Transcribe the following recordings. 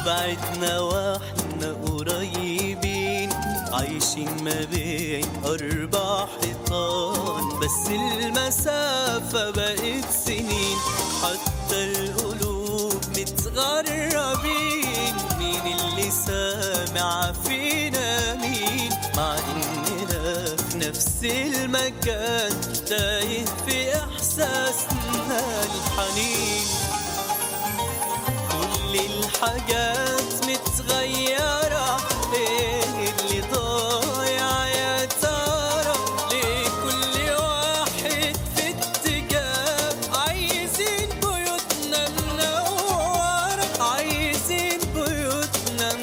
وبعدنا واحنا قريبين عايشين ما بين أربع حيطان بس المسافة بقت سنين حتى القلوب متغربين مين اللي سامع فينا مين مع إننا في نفس المكان تايه في إحساسنا الحنين كل الحاجات متغيرة ايه اللي ضايع يا ترى ليه كل واحد في اتجاه عايزين بيوتنا منورة عايزين بيوتنا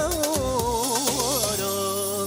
منورة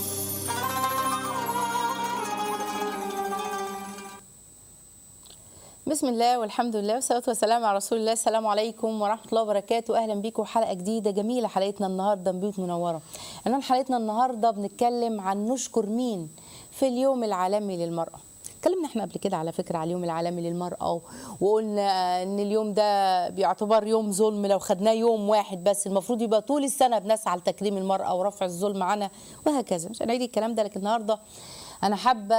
بسم الله والحمد لله والصلاة والسلام على رسول الله السلام عليكم ورحمة الله وبركاته أهلا بيكم حلقة جديدة جميلة حلقتنا النهاردة من بيوت منورة أنا حلقتنا النهاردة بنتكلم عن نشكر مين في اليوم العالمي للمرأة اتكلمنا احنا قبل كده على فكرة على اليوم العالمي للمرأة وقلنا ان اليوم ده بيعتبر يوم ظلم لو خدناه يوم واحد بس المفروض يبقى طول السنة بنسعى لتكريم المرأة ورفع الظلم عنها وهكذا مش هنعيد الكلام ده لكن النهارده أنا حابة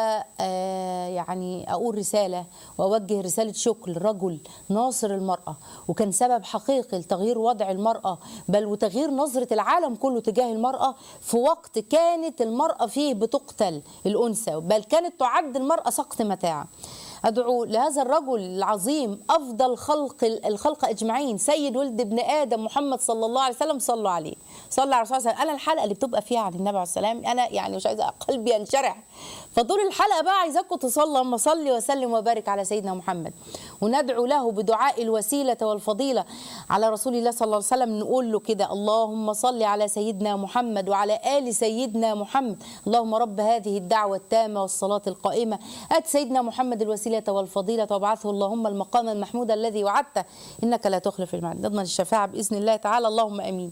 آه، يعني أقول رسالة وأوجه رسالة شكر لرجل ناصر المرأة وكان سبب حقيقي لتغيير وضع المرأة بل وتغيير نظرة العالم كله تجاه المرأة في وقت كانت المرأة فيه بتقتل الأنثى بل كانت تعد المرأة سقط متاع أدعو لهذا الرجل العظيم أفضل خلق الخلق أجمعين سيد ولد ابن آدم محمد صلى الله عليه وسلم صلوا عليه صلى على الرسول صلى الله عليه وسلم أنا الحلقة اللي بتبقى فيها عن النبي عليه السلام أنا يعني مش عايزة قلبي ينشرح فطول الحلقة بقى عايزاكم تصلوا اللهم صل وسلم وبارك على سيدنا محمد وندعو له بدعاء الوسيلة والفضيلة على رسول الله صلى الله عليه وسلم نقول له كده اللهم صل على سيدنا محمد وعلى آل سيدنا محمد اللهم رب هذه الدعوة التامة والصلاة القائمة آت سيدنا محمد الوسيلة والفضيلة وابعثه اللهم المقام المحمود الذي وعدته إنك لا تخلف الميعاد نضمن الشفاعة بإذن الله تعالى اللهم أمين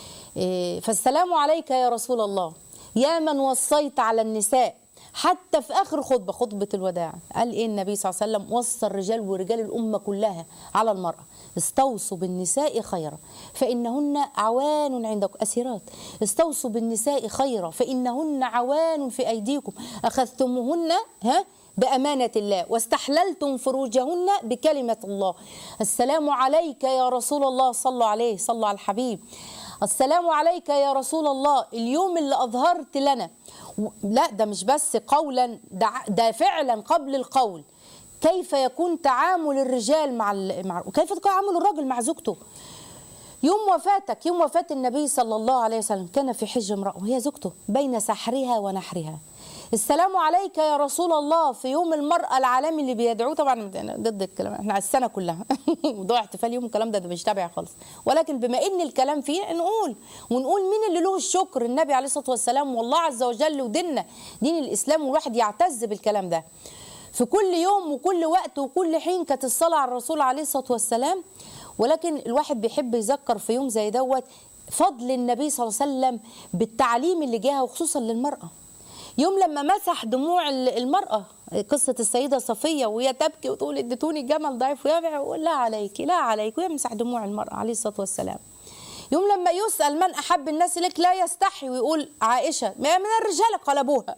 إيه، فالسلام عليك يا رسول الله يا من وصيت على النساء حتى في اخر خطبه خطبه الوداع قال ايه النبي صلى الله عليه وسلم وصى الرجال ورجال الامه كلها على المراه استوصوا بالنساء خيرا فانهن عوان عندكم اسيرات استوصوا بالنساء خيرا فانهن عوان في ايديكم اخذتموهن ها بأمانة الله واستحللتم فروجهن بكلمة الله السلام عليك يا رسول الله صلوا عليه صلوا على الحبيب السلام عليك يا رسول الله اليوم اللي أظهرت لنا و- لا ده مش بس قولا ده, ع- ده فعلا قبل القول كيف يكون تعامل الرجال مع, ال- مع وكيف يكون تعامل الرجل مع زوجته يوم وفاتك يوم وفاة النبي صلى الله عليه وسلم كان في حج امرأة وهي زوجته بين سحرها ونحرها السلام عليك يا رسول الله في يوم المرأة العالمي اللي بيدعوه طبعا أنا ضد الكلام احنا على السنة كلها موضوع احتفال يوم الكلام ده, ده مش تابع خالص ولكن بما ان الكلام فيه نقول ونقول مين اللي له الشكر النبي عليه الصلاة والسلام والله عز وجل وديننا دين الإسلام والواحد يعتز بالكلام ده في كل يوم وكل وقت وكل حين كانت الصلاة على الرسول عليه الصلاة والسلام ولكن الواحد بيحب يذكر في يوم زي دوت فضل النبي صلى الله عليه وسلم بالتعليم اللي جاها وخصوصا للمرأة يوم لما مسح دموع ال- المرأة قصة السيدة صفية وهي تبكي وتقول اديتوني جمل ضعيف ويابع ويقول لا عليك لا عليك ويمسح دموع المرأة عليه الصلاة والسلام يوم لما يسأل من أحب الناس إليك لا يستحي ويقول عائشة ما من الرجال قلبوها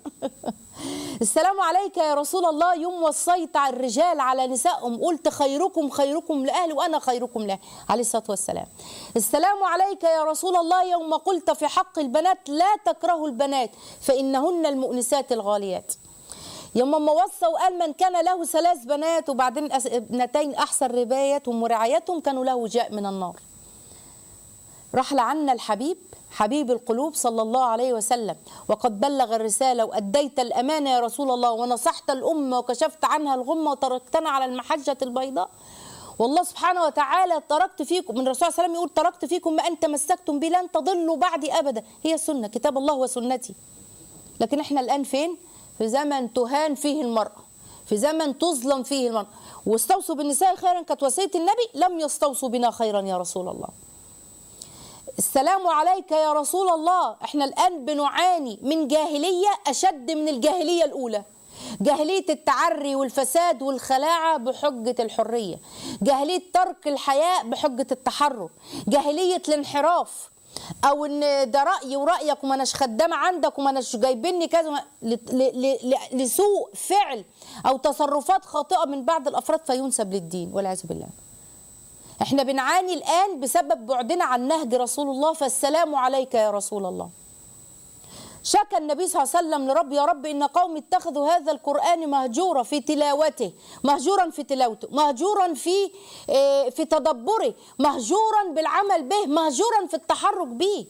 السلام عليك يا رسول الله يوم وصيت على الرجال على نسائهم قلت خيركم خيركم لأهلي وأنا خيركم له عليه الصلاة والسلام السلام عليك يا رسول الله يوم قلت في حق البنات لا تكرهوا البنات فإنهن المؤنسات الغاليات يوم ما وصى وقال من كان له ثلاث بنات وبعدين أس- ابنتين أحسن ربايتهم ورعايتهم كانوا له جاء من النار رحل عنا الحبيب حبيب القلوب صلى الله عليه وسلم وقد بلغ الرسالة وأديت الأمانة يا رسول الله ونصحت الأمة وكشفت عنها الغمة وتركتنا على المحجة البيضاء والله سبحانه وتعالى تركت فيكم من الرسول صلى الله عليه وسلم يقول تركت فيكم ما أن تمسكتم به لن تضلوا بعدي أبدا هي السنة كتاب الله وسنتي لكن احنا الآن فين في زمن تهان فيه المرأة في زمن تظلم فيه المرأة واستوصوا بالنساء خيرا كانت وصية النبي لم يستوصوا بنا خيرا يا رسول الله السلام عليك يا رسول الله احنا الآن بنعاني من جاهلية أشد من الجاهلية الأولى جاهلية التعري والفساد والخلاعة بحجة الحرية جاهلية ترك الحياء بحجة التحرر جاهلية الانحراف او ان ده رايي ورايك وما اناش خدامه عندك وما اناش جايبني كذا وما- ل- ل- ل- لسوء فعل او تصرفات خاطئه من بعض الافراد فينسب للدين والعياذ بالله احنا بنعاني الان بسبب بعدنا عن نهج رسول الله فالسلام عليك يا رسول الله شكى النبي صلى الله عليه وسلم لرب يا رب ان قوم اتخذوا هذا القران مهجورا في تلاوته مهجورا في تلاوته مهجورا في آه، في تدبره مهجورا بالعمل به مهجورا في التحرك به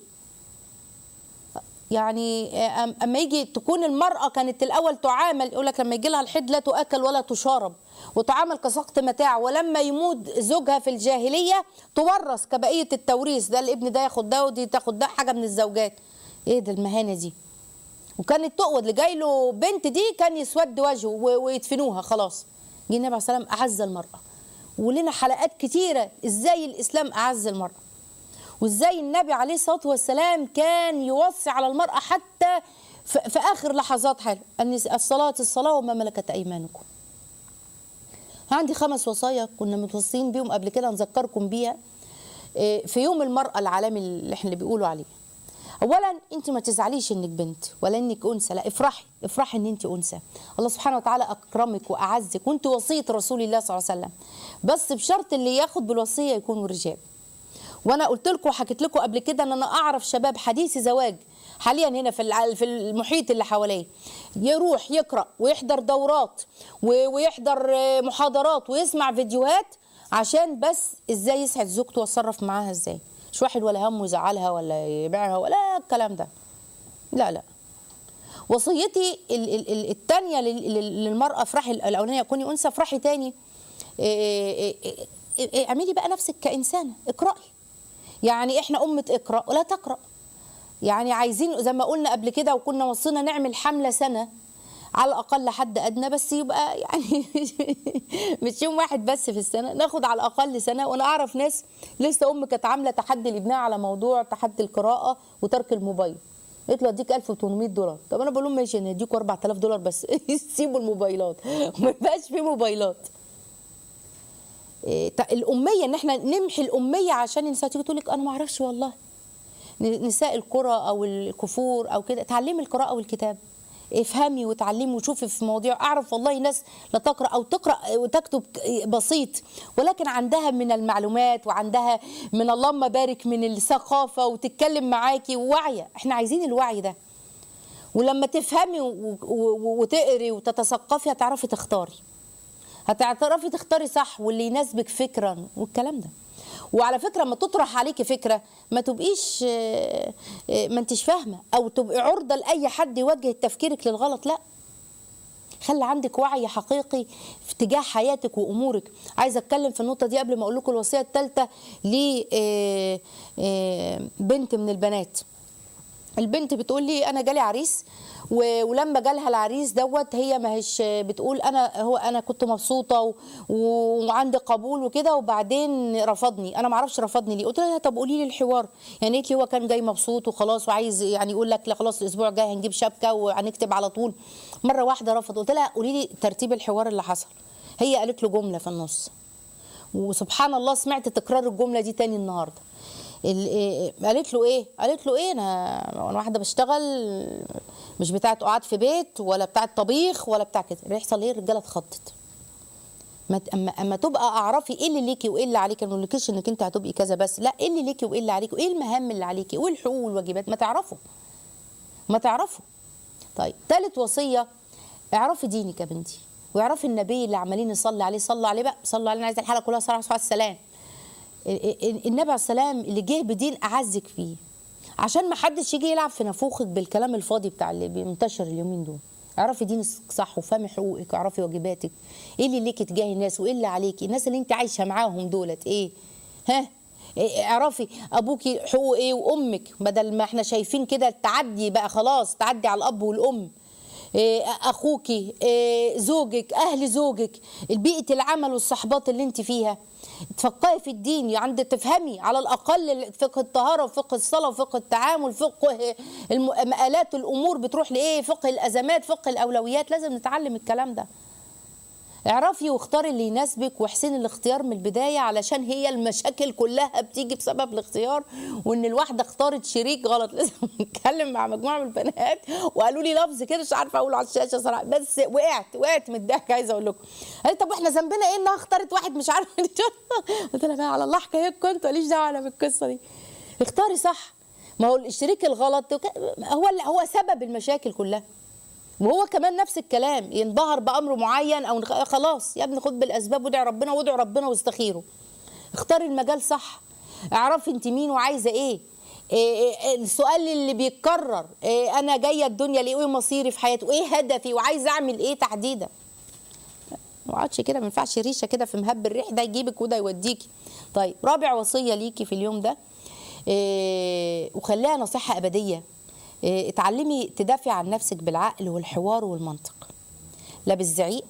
يعني آه، أم- اما يجي تكون المراه كانت الاول تعامل يقول لك لما يجي لها الحيض لا تؤكل ولا تشارب وتعامل كسقط متاع ولما يموت زوجها في الجاهليه تورث كبقيه التوريث ده الابن ده ياخد ده ودي تاخد ده حاجه من الزوجات ايه ده المهانه دي وكانت تقود اللي جاي له بنت دي كان يسود وجهه و- ويدفنوها خلاص جه النبي عليه الصلاه والسلام اعز المراه ولنا حلقات كتيره ازاي الاسلام اعز المراه وازاي النبي عليه الصلاه والسلام كان يوصي على المراه حتى في في اخر لحظات حياته ان الصلاه الصلاه وما ملكت ايمانكم عندي خمس وصايا كنا متوصيين بيهم قبل كده نذكركم بيها إيه، في يوم المرأة العالمي اللي احنا اللي بيقولوا عليه اولا انت ما تزعليش انك بنت ولا انك انثى لا افرحي افرحي ان انت انثى الله سبحانه وتعالى اكرمك واعزك وانت وصيه رسول الله صلى الله عليه وسلم بس بشرط اللي ياخد بالوصيه يكونوا رجال وانا قلت لكم وحكيت لكم قبل كده ان انا اعرف شباب حديثي زواج حاليا هنا في الع- في المحيط اللي حواليه يروح يقرا ويحضر دورات و- ويحضر آه، محاضرات ويسمع فيديوهات عشان بس ازاي يسعد زوجته ويتصرف معاها ازاي مش واحد ولا همه يزعلها ولا يبيعها ولا الكلام ده لا لا وصيتي ال- ال- ال- التانية لل- لل- للمرأة افرحي الأولانية كوني أنثى افرحي تاني إيه إيه إيه إيه اعملي بقى نفسك كإنسانة اقرأي يعني احنا أمة اقرأ ولا تقرأ يعني عايزين زي ما قلنا قبل كده وكنا وصينا نعمل حملة سنة على الأقل حد أدنى بس يبقى يعني مش يوم واحد بس في السنة ناخد على الأقل سنة وأنا أعرف ناس لسه أم كانت عاملة تحدي لابنها على موضوع تحدي القراءة وترك الموبايل قلت له اديك 1800 دولار طب انا بقول لهم ماشي انا اديكوا 4000 دولار بس سيبوا الموبايلات وما يبقاش في موبايلات إيه، تا- الاميه ان احنا نمحي الاميه عشان النساء تيجي تقول لك انا ما اعرفش والله ن- نساء القرى او الكفور او كده تعلمي القراءه والكتاب افهمي وتعلمي وشوفي في مواضيع اعرف والله ناس لا تقرا او تقرا وتكتب ك- بسيط ولكن عندها من المعلومات وعندها من اللهم بارك من الثقافه وتتكلم معاكي وواعيه احنا عايزين الوعي ده ولما تفهمي و- و- وتقري وتتثقفي هتعرفي تختاري هتعرفي تختاري صح واللي يناسبك فكرا والكلام ده وعلى فكره لما تطرح عليكي فكره ما تبقيش آه، آه، ما انتش فاهمه او تبقي عرضه لاي حد يوجه تفكيرك للغلط لا خلي عندك وعي حقيقي في تجاه حياتك وامورك عايزه اتكلم في النقطه دي قبل ما اقول لكم الوصيه الثالثه لبنت من البنات البنت بتقول لي انا جالي عريس و- ولما جالها العريس دوت هي ما هيش بتقول انا هو انا كنت مبسوطه و- وعندي قبول وكده وبعدين رفضني انا ما اعرفش رفضني ليه قلت لها طب قولي لي الحوار يعني قالت لي هو كان جاي مبسوط وخلاص وعايز يعني يقول لك لا خلاص الاسبوع الجاي هنجيب شبكه وهنكتب على طول مره واحده رفض قلت لها قولي لي ترتيب الحوار اللي حصل هي قالت له جمله في النص وسبحان الله سمعت تكرار الجمله دي تاني النهارده ال- إيه- قالت له ايه قالت له ايه انا انا واحده بشتغل مش بتاعه قعاد في بيت ولا بتاعه طبيخ ولا بتاع كده يحصل ايه الرجاله اتخضت ما ت- اما اما تبقى اعرفي ايه اللي ليكي وايه اللي عليكي ما نقولكيش انك انت هتبقي كذا بس لا ايه اللي ليكي وايه اللي عليكي وايه المهام اللي عليكي وايه الحقوق والواجبات ما تعرفوا ما تعرفوا طيب ثالث وصيه اعرفي دينك يا بنتي واعرفي النبي اللي عمالين نصلي عليه صلوا عليه بقى صلوا عليه أنا عايزه الحلقه كلها صلاه عليه السلام ال- ال- النبي عليه السلام اللي جه بدين اعزك فيه عشان ما حدش يجي يلعب في نافوخك بالكلام الفاضي بتاع اللي بينتشر اليومين دول اعرفي دينك صح وفهمي حقوقك اعرفي واجباتك ايه اللي ليكي تجاه الناس وايه اللي عليكي الناس اللي انت عايشه معاهم دولت ايه ها إيه- اعرفي ابوكي حقوق ايه وامك بدل ما احنا شايفين كده التعدي بقى خلاص تعدي على الاب والام إيه، اخوكي إيه، زوجك اهل زوجك بيئه العمل والصحبات اللي انت فيها تفقهي في الدين عند تفهمي على الاقل فقه الطهاره وفقه الصلاه وفقه التعامل فقه الم- مآلات الامور بتروح لايه فقه الازمات فقه الاولويات لازم نتعلم الكلام ده اعرفي واختاري اللي يناسبك واحسني الاختيار من البدايه علشان هي المشاكل كلها بتيجي بسبب الاختيار وان الواحده اختارت شريك غلط لسه بنتكلم مع مجموعه من البنات وقالوا لي لفظ كده مش عارفه اقوله على الشاشه صراحه بس وقعت وقعت من الضحك عايزه اقول لكم قالت طب واحنا ذنبنا ايه انها اختارت واحد مش عارفه قلت لها بقى على الله حكايتكم انتوا ماليش دعوه انا بالقصه دي اختاري صح ما هو الشريك الغلط هو هو سبب المشاكل كلها وهو كمان نفس الكلام ينبهر بامر معين او نخ- خلاص يا ابني خد بالاسباب وادعي ربنا وادعي ربنا واستخيره اختاري المجال صح اعرفي انت مين وعايزه ايه إيه إيه السؤال اللي بيتكرر إيه انا جايه الدنيا ليه وايه مصيري في حياتي وايه هدفي وعايزه اعمل ايه تحديدا ما اقعدش كده ما ينفعش ريشه كده في مهب الريح ده يجيبك وده يوديكي طيب رابع وصيه ليكي في اليوم ده إيه وخليها نصيحه ابديه إيه اتعلمي تدافعي عن نفسك بالعقل والحوار والمنطق لا بالزعيق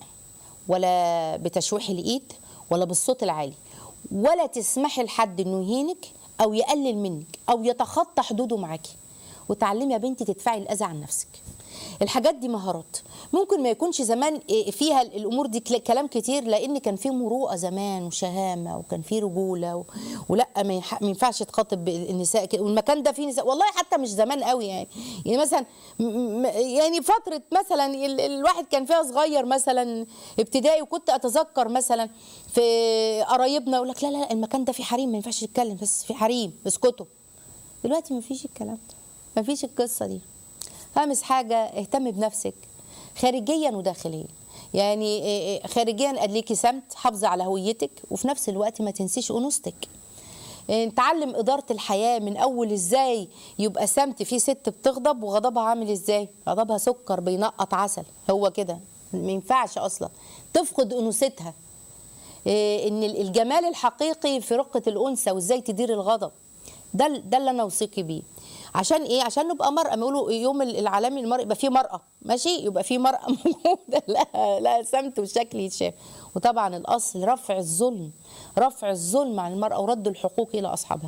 ولا بتشويح الايد ولا بالصوت العالي ولا تسمحي لحد انه يهينك او يقلل منك او يتخطى حدوده معاكي وتعلمي يا بنتي تدفعي الاذى عن نفسك الحاجات دي مهارات ممكن ما يكونش زمان إيه فيها الامور دي كلا- كلام كتير لان كان في مروءه زمان وشهامه وكان في رجوله و... ولا ما ينح- ما ينفعش تخاطب النساء كده والمكان ده فيه نساء والله حتى مش زمان قوي يعني يعني مثلا م- م- يعني فتره مثلا ال- الواحد كان فيها صغير مثلا ابتدائي وكنت اتذكر مثلا في قرايبنا يقول لك لا لا المكان ده فيه حريم ما ينفعش تتكلم بس في حريم اسكتوا دلوقتي ما فيش الكلام ده ما فيش القصه دي خامس حاجة اهتمي بنفسك خارجيا وداخليا يعني إيه إيه خارجيا ادليكي سمت حافظي على هويتك وفي نفس الوقت ما تنسيش انوثتك إيه، نتعلم إدارة الحياة من أول إزاي يبقى سمت في ست بتغضب وغضبها عامل إزاي غضبها سكر بينقط عسل هو كده ما ينفعش أصلا تفقد أنوثتها إيه، ان ال- الجمال الحقيقي في رقه الانثى وازاي تدير الغضب ده ال- ده اللي انا اوصيكي بيه عشان ايه عشان نبقى مرأة ما يقولوا يوم ال- العالمي للمرأة يبقى فيه مرأة ماشي يبقى فيه مرأة موجودة لا لا سمت وشكل يتشاف وطبعا الاصل رفع الظلم رفع الظلم عن المرأة ورد الحقوق الى اصحابها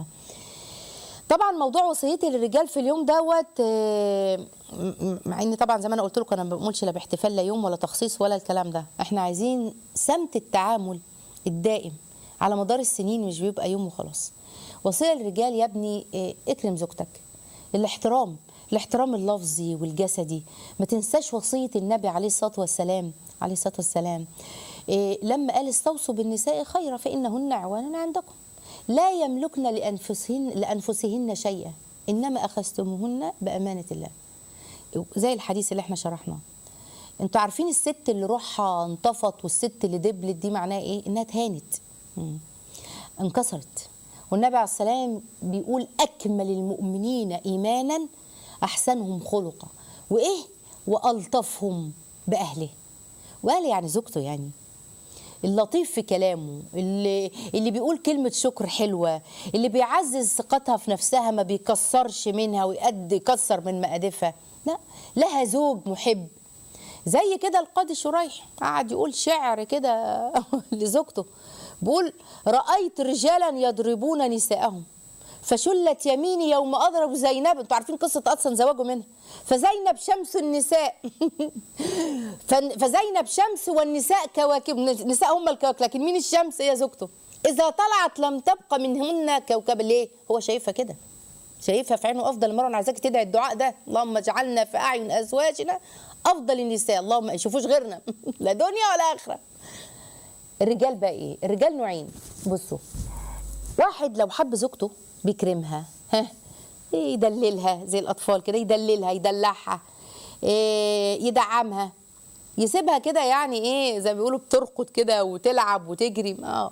طبعا موضوع وصيتي للرجال في اليوم دوت آه، م- م- مع ان طبعا زي ما انا قلت لكم انا ما بقولش لا باحتفال لا يوم ولا تخصيص ولا الكلام ده احنا عايزين سمت التعامل الدائم على مدار السنين مش بيبقى يوم وخلاص وصيه للرجال يا ابني آه، اكرم زوجتك الاحترام الاحترام اللفظي والجسدي ما تنساش وصيه النبي عليه الصلاه والسلام عليه الصلاه والسلام إيه لما قال استوصوا بالنساء خيرا فانهن عوان عندكم لا يملكن لانفسهن لانفسهن شيئا انما اخذتموهن بامانه الله زي الحديث اللي احنا شرحناه انتوا عارفين الست اللي روحها انطفت والست اللي دبلت دي معناها ايه انها اتهانت مم. انكسرت والنبي عليه السلام بيقول اكمل المؤمنين ايمانا احسنهم خلقا وايه والطفهم باهله واهله يعني زوجته يعني اللطيف في كلامه اللي اللي بيقول كلمة شكر حلوة اللي بيعزز ثقتها في نفسها ما بيكسرش منها ويقد يكسر من مقادفها لا لها زوج محب زي كده القاضي شريح قعد يقول شعر كده لزوجته بيقول رأيت رجالا يضربون نساءهم فشلت يميني يوم أضرب زينب انتوا عارفين قصة أصلا زواجه منها فزينب شمس النساء فن- فزينب شمس والنساء كواكب النساء هم الكواكب لكن مين الشمس هي زوجته إذا طلعت لم تبقى منهن كوكب ليه هو شايفها كده شايفها في عينه افضل المرأة انا عايزاك تدعي الدعاء ده اللهم اجعلنا في اعين ازواجنا افضل النساء اللهم ما يشوفوش غيرنا لا دنيا ولا اخره الرجال بقى ايه الرجال نوعين بصوا واحد لو حب زوجته بيكرمها ها يدللها زي الاطفال كده يدللها يدلعها إيه يدعمها يسيبها كده يعني ايه زي ما بيقولوا بترقد كده وتلعب وتجري اه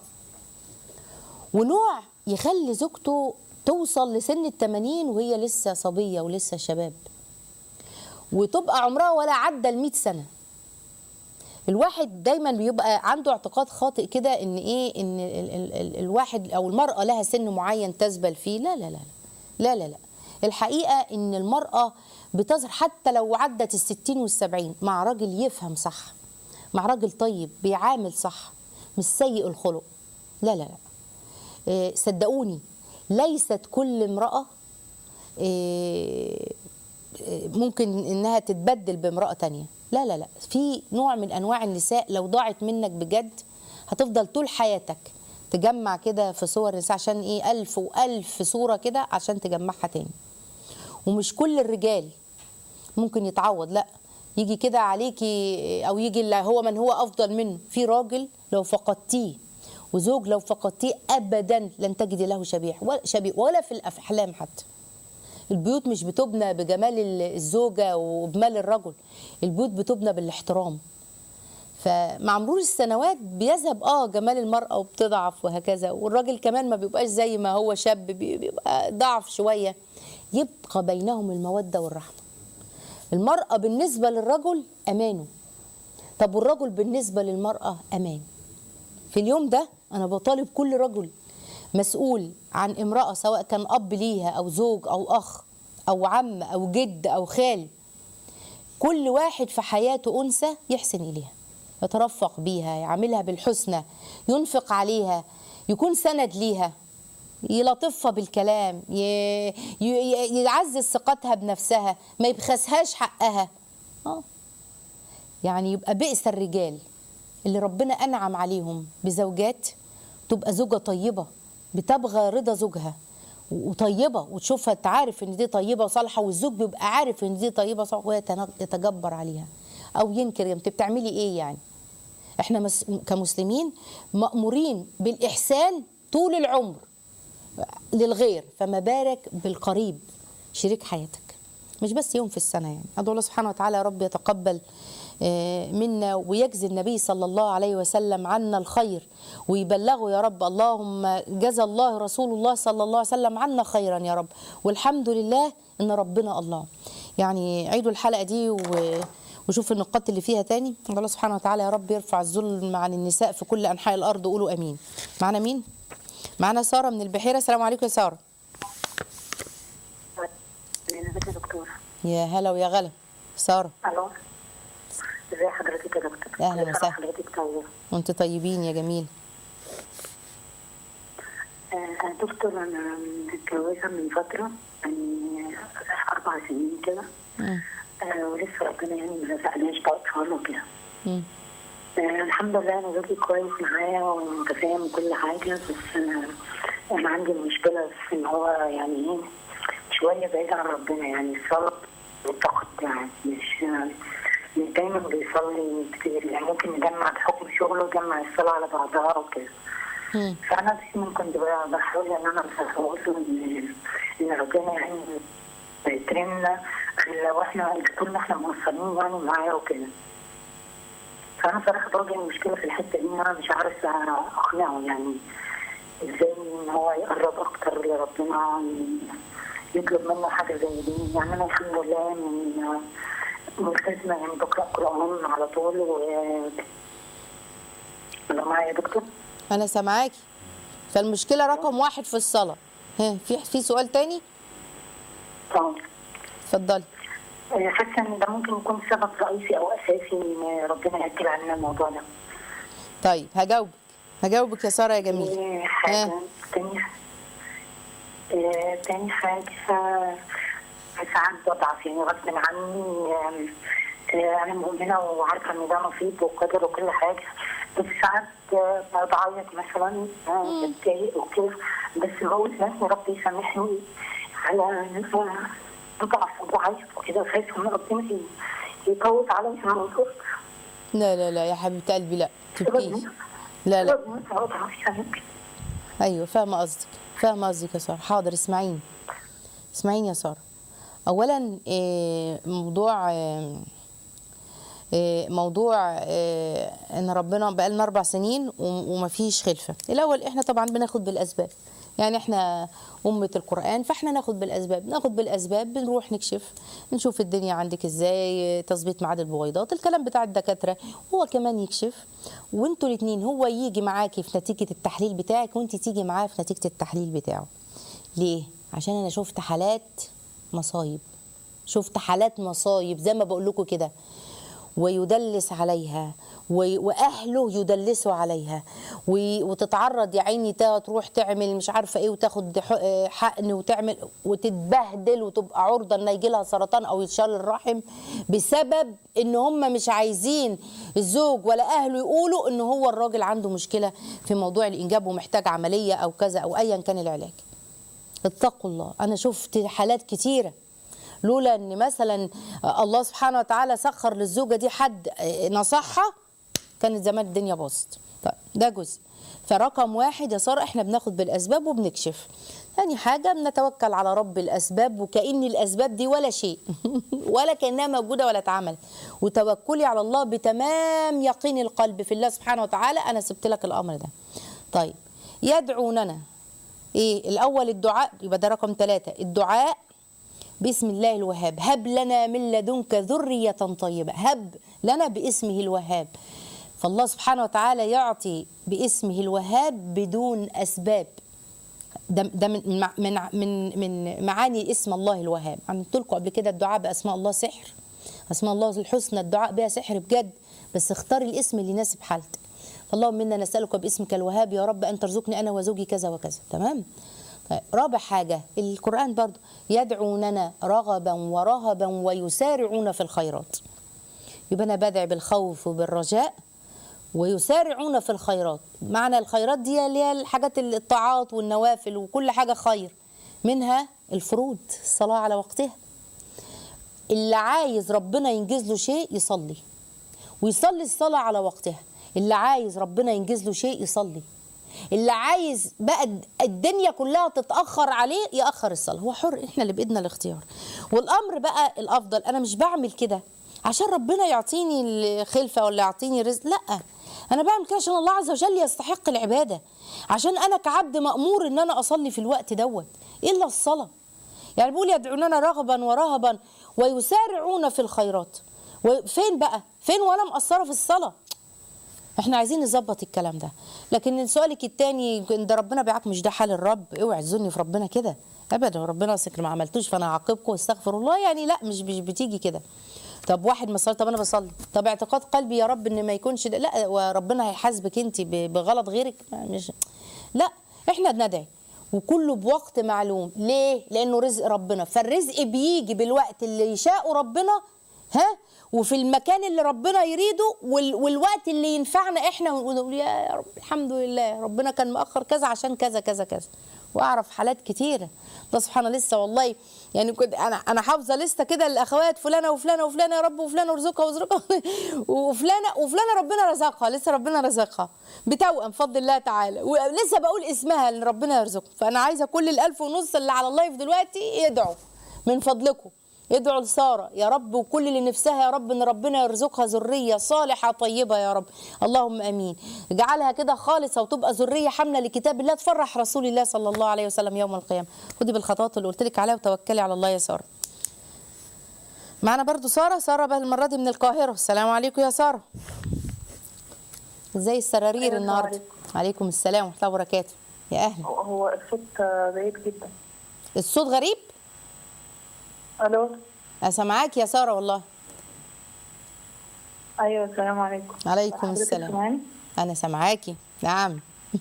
ونوع يخلي زوجته توصل لسن التمانين وهي لسه صبية ولسه شباب وتبقى عمرها ولا عدى المئة سنة الواحد دايما بيبقى عنده اعتقاد خاطئ كده ان ايه ان ال ال ال الواحد او المرأة لها سن معين تزبل فيه لا لا لا لا لا لا الحقيقة ان المرأة بتظهر حتى لو عدت الستين والسبعين مع راجل يفهم صح مع راجل طيب بيعامل صح مش سيء الخلق لا لا لا إيه، صدقوني ليست كل امرأة إيه، إيه، ممكن انها تتبدل بامرأة تانية لا لا لا في نوع من انواع النساء لو ضاعت منك بجد هتفضل طول حياتك تجمع كده في صور النساء عشان ايه ألف وألف صورة كده عشان تجمعها تاني ومش كل الرجال ممكن يتعوض لا يجي كده عليكي او يجي اللي هو من هو افضل منه في راجل لو فقدتيه وزوج لو فقدتيه ابدا لن تجدي له شبيح ولا شبيه ولا في الاحلام حتى البيوت مش بتبنى بجمال الزوجه وبمال الرجل البيوت بتبنى بالاحترام فمع مرور السنوات بيذهب اه جمال المرأة وبتضعف وهكذا والراجل كمان ما بيبقاش زي ما هو شاب بي- بيبقى ضعف شوية يبقى بينهم المودة والرحمة المرأة بالنسبة للرجل أمانه طب والرجل بالنسبة للمرأة أمان في اليوم ده أنا بطالب كل رجل مسؤول عن امرأة سواء كان أب ليها أو زوج أو أخ أو عم أو جد أو خال كل واحد في حياته أنثى يحسن إليها يترفق بيها يعاملها بالحسنى ينفق عليها يكون سند ليها يلطفها بالكلام ي... ي... يعزز ثقتها بنفسها ما يبخسهاش حقها آه. يعني يبقى بئس الرجال اللي ربنا أنعم عليهم بزوجات تبقى زوجة طيبة بتبغى رضا زوجها وطيبة وتشوفها تعرف ان دي طيبة وصالحة والزوج بيبقى عارف ان دي طيبة وصالحة ويتجبر عليها او ينكر انت بتعملي ايه يعني احنا مس... كمسلمين مأمورين بالإحسان طول العمر للغير فما بالك بالقريب شريك حياتك مش بس يوم في السنة يعني أدعو الله سبحانه وتعالى يا رب يتقبل آه، منا ويجزي النبي صلى الله عليه وسلم عنا الخير ويبلغه يا رب اللهم جزى الله رسول الله صلى الله عليه وسلم عنا خيرا يا رب والحمد لله ان ربنا الله يعني عيدوا الحلقة دي و وشوف النقاط اللي فيها تاني الله سبحانه وتعالى يا رب يرفع الظلم عن النساء في كل انحاء الارض قولوا امين معانا مين معانا ساره من البحيره السلام عليكم يا ساره ازيك يا دكتور يا هلا ويا غلا ساره الو ازي حضرتك يا دكتور أهلا كل سنة وسهلا. حضرتك طيبة وانت طيبين يا جميل آه دكتور انا متجوزة من فترة يعني اربع سنين كده مم. آه ولسه ربنا يعني ما رزقناش باطفال وكده مم. آه الحمد لله انا زوجي كويس معايا ومتفاهم وكل حاجة بس انا انا عندي مشكلة في ان هو يعني ايه شوية بعيد عن ربنا يعني الصلاة بتاخد يعني مش مش دايما بيصلي كتير يعني ممكن نجمع بحكم شغله نجمع الصلاة على بعضها وكده مم. فأنا دايما كنت بقى بحاول إن أنا أوصل له إن إن ربنا يعني بيكرمنا لو إحنا طول ما إحنا مقصرين يعني معاه وكده فأنا صراحة بواجه المشكلة في الحتة دي إن أنا مش عارفة أقنعه يعني إزاي إن هو يقرب أكتر لربنا يطلب منه حاجة زي دي يعني أنا الحمد لله من ملتزمة يعني بقرأ قرآن على طول و لو معايا يا دكتور انا سامعاكي فالمشكله رقم واحد في الصلاه ها في في سؤال تاني اه اتفضلي حاسه ان ده ممكن يكون سبب رئيسي او اساسي ان ربنا ياكل علينا الموضوع ده. طيب هجاوبك هجاوبك يا ساره يا جميل إيه حاجه ها. تاني إيه تاني حاجه ساعات بضعف يعني غصب عني آم، آه، انا مؤمنه وعارفه ان ده نصيب وقدر وكل حاجه بس ساعات آه، بعيط مثلا آه، بتضايق وكده بس بقول بس يا رب يسامحني على ان انا بضعف وبعيط وكده خايفه ان ربنا ي- يطول عليا الموضوع لا لا لا يا حبيبه قلبي لا تبكيش لا لا سبب إن أنا بضعف يعني ايوه فاهمه قصدك فاهمه قصدك يا ساره حاضر اسمعيني اسمعيني يا ساره اولا إيه، موضوع إيه، إيه، موضوع إيه، ان ربنا بقالنا اربع سنين وم- ومفيش خلفه الاول احنا طبعا بناخد بالاسباب يعني احنا أمة القرآن فاحنا ناخد بالأسباب ناخد بالأسباب بنروح نكشف نشوف الدنيا عندك ازاي تظبيط ميعاد البويضات الكلام بتاع الدكاترة هو كمان يكشف وانتوا الاتنين هو يجي معاكي في نتيجة التحليل بتاعك وانت تيجي معاه في نتيجة التحليل بتاعه ليه؟ عشان انا شفت حالات مصايب شفت حالات مصايب زي ما بقول لكم كده ويدلس عليها و- واهله يدلسوا عليها و- وتتعرض يا عيني تا- تروح تعمل مش عارفه ايه وتاخد ح- آه، حقن وتعمل وتتبهدل وتبقى عرضه ان يجي لها سرطان او يتشال الرحم بسبب ان هم مش عايزين الزوج ولا اهله يقولوا ان هو الراجل عنده مشكله في موضوع الانجاب ومحتاج عمليه او كذا او ايا كان العلاج اتقوا الله انا شفت حالات كتيره لولا ان مثلا الله سبحانه وتعالى سخر للزوجه دي حد نصحها كانت زمان الدنيا باظت طيب ده جزء فرقم واحد يا ساره احنا بناخد بالاسباب وبنكشف ثاني حاجه بنتوكل على رب الاسباب وكأن الاسباب دي ولا شيء ولا كانها موجوده ولا اتعمل وتوكلي على الله بتمام يقين القلب في الله سبحانه وتعالى انا سبت لك الامر ده طيب يدعوننا ايه الاول الدعاء يبقى ده رقم ثلاثة الدعاء باسم الله الوهاب هب لنا من لدنك ذرية طيبة هب لنا باسمه الوهاب فالله سبحانه وتعالى يعطي باسمه الوهاب بدون أسباب ده ده من مع- من من من معاني اسم الله الوهاب انا قلت لكم قبل كده الدعاء باسماء الله سحر اسماء الله الحسنى الدعاء بها سحر بجد بس اختاري الاسم اللي يناسب حالتك فاللهم انا نسالك باسمك الوهاب يا رب ان ترزقني انا وزوجي كذا وكذا تمام طيب رابع حاجه القران برضو يدعوننا رغبا ورهبا ويسارعون في الخيرات يبقى انا بدعي بالخوف وبالرجاء ويسارعون في الخيرات معنى الخيرات دي اللي هي الحاجات الطاعات والنوافل وكل حاجة خير منها الفروض الصلاة على وقتها اللي عايز ربنا ينجز له شيء يصلي ويصلي الصلاة على وقتها اللي عايز ربنا ينجز له شيء يصلي اللي عايز بقى الدنيا كلها تتأخر عليه يأخر الصلاة هو حر احنا اللي بإيدنا الاختيار والأمر بقى الأفضل أنا مش بعمل كده عشان ربنا يعطيني الخلفة ولا يعطيني رزق لا أنا بعمل كده عشان الله عز وجل يستحق العبادة عشان أنا كعبد مأمور إن أنا أصلي في الوقت دوت إلا الصلاة يعني بيقول يدعوننا رغبا ورهبا ويسارعون في الخيرات فين بقى فين وانا مقصره في الصلاه احنا عايزين نظبط الكلام ده لكن سؤالك التاني ده ربنا بيعاك مش ده حال الرب اوعي تظني في ربنا كده ابدا ربنا سكر ما عملتوش فانا هعاقبكم واستغفر الله يعني لا مش مش بتيجي كده طب واحد ما صلي طب انا بصلي طب اعتقاد قلبي يا رب ان ما يكونش ده لا وربنا هيحاسبك انت بغلط غيرك مش لا احنا بندعي وكله بوقت معلوم ليه لانه رزق ربنا فالرزق بيجي بالوقت اللي يشاءه ربنا ها وفي المكان اللي ربنا يريده وال... والوقت اللي ينفعنا احنا ونقول يا رب الحمد لله ربنا كان مأخر كذا عشان كذا كذا كذا واعرف حالات كتيره ده سبحان الله لسه والله يعني كنت انا انا حافظه لسته كده للاخوات فلانه وفلانه وفلانه يا رب وفلانه ارزقها وارزقها وفلانه وفلانه ربنا رزقها لسه ربنا رزقها بتوأم بفضل الله تعالى ولسه بقول اسمها اللي ربنا يرزقها فانا عايزه كل الالف ونص اللي على اللايف دلوقتي يدعوا من فضلكم ادعوا لساره يا رب وكل اللي نفسها يا رب ان ربنا يرزقها ذريه صالحه طيبه يا رب اللهم امين اجعلها كده خالصه وتبقى ذريه حامله لكتاب الله تفرح رسول الله صلى الله عليه وسلم يوم القيامه خدي بالخطوات اللي قلت لك عليها وتوكلي على الله يا ساره معنا برضو ساره ساره بقى المره دي من القاهره السلام عليكم يا ساره ازاي السرارير أيوة، النهارده عليكم. عليكم السلام ورحمه الله وبركاته يا اهلا هو الصوت بعيد جدا الصوت غريب الو اسمعاك يا ساره والله ايوه السلام عليكم عليكم حضرتك السلام. سامعاني انا سامعاكي نعم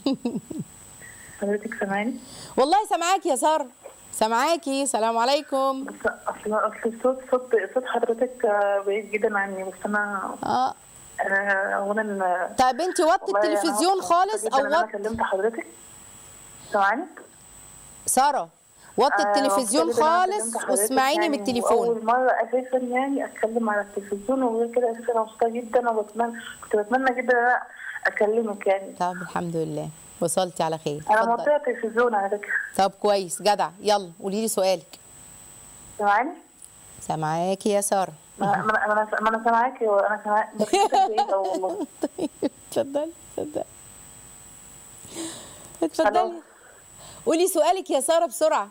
حضرتك سامعاني والله سامعاكي يا ساره سامعاكي سلام عليكم بس اصل اصل الصوت صوت صوت حضرتك آه، بعيد جدا عني بس انا اه انا اولا آه، طيب انت وطي والله أنا التلفزيون مبسوطة خالص جداً او إن انا وط كلمت حضرتك سامعاني ساره وطي آه، التلفزيون مبسوطة جداً إن أنا خالص كلمت حضرتك واسمعيني من يعني التليفون واول مره اساسا يعني اتكلم على التلفزيون وغير كده اساسا انا مبسوطه جدا وبتمنى كنت بتمنى جدا ان انا اكلمك يعني طب الحمد لله وصلتي على خير انا اتفضلي. موطيه التلفزيون على فكره طب كويس جدع يلا قولي لي سؤالك سامعاني؟ سامعاكي يا ساره ما ما انا ما انا ما انا سامعاكي وانا سامعاكي بس صوتك بعيد أوي والله طيب اتفضلي اتفضلي اتفضلي ألو. قولي سؤالك يا ساره بسرعه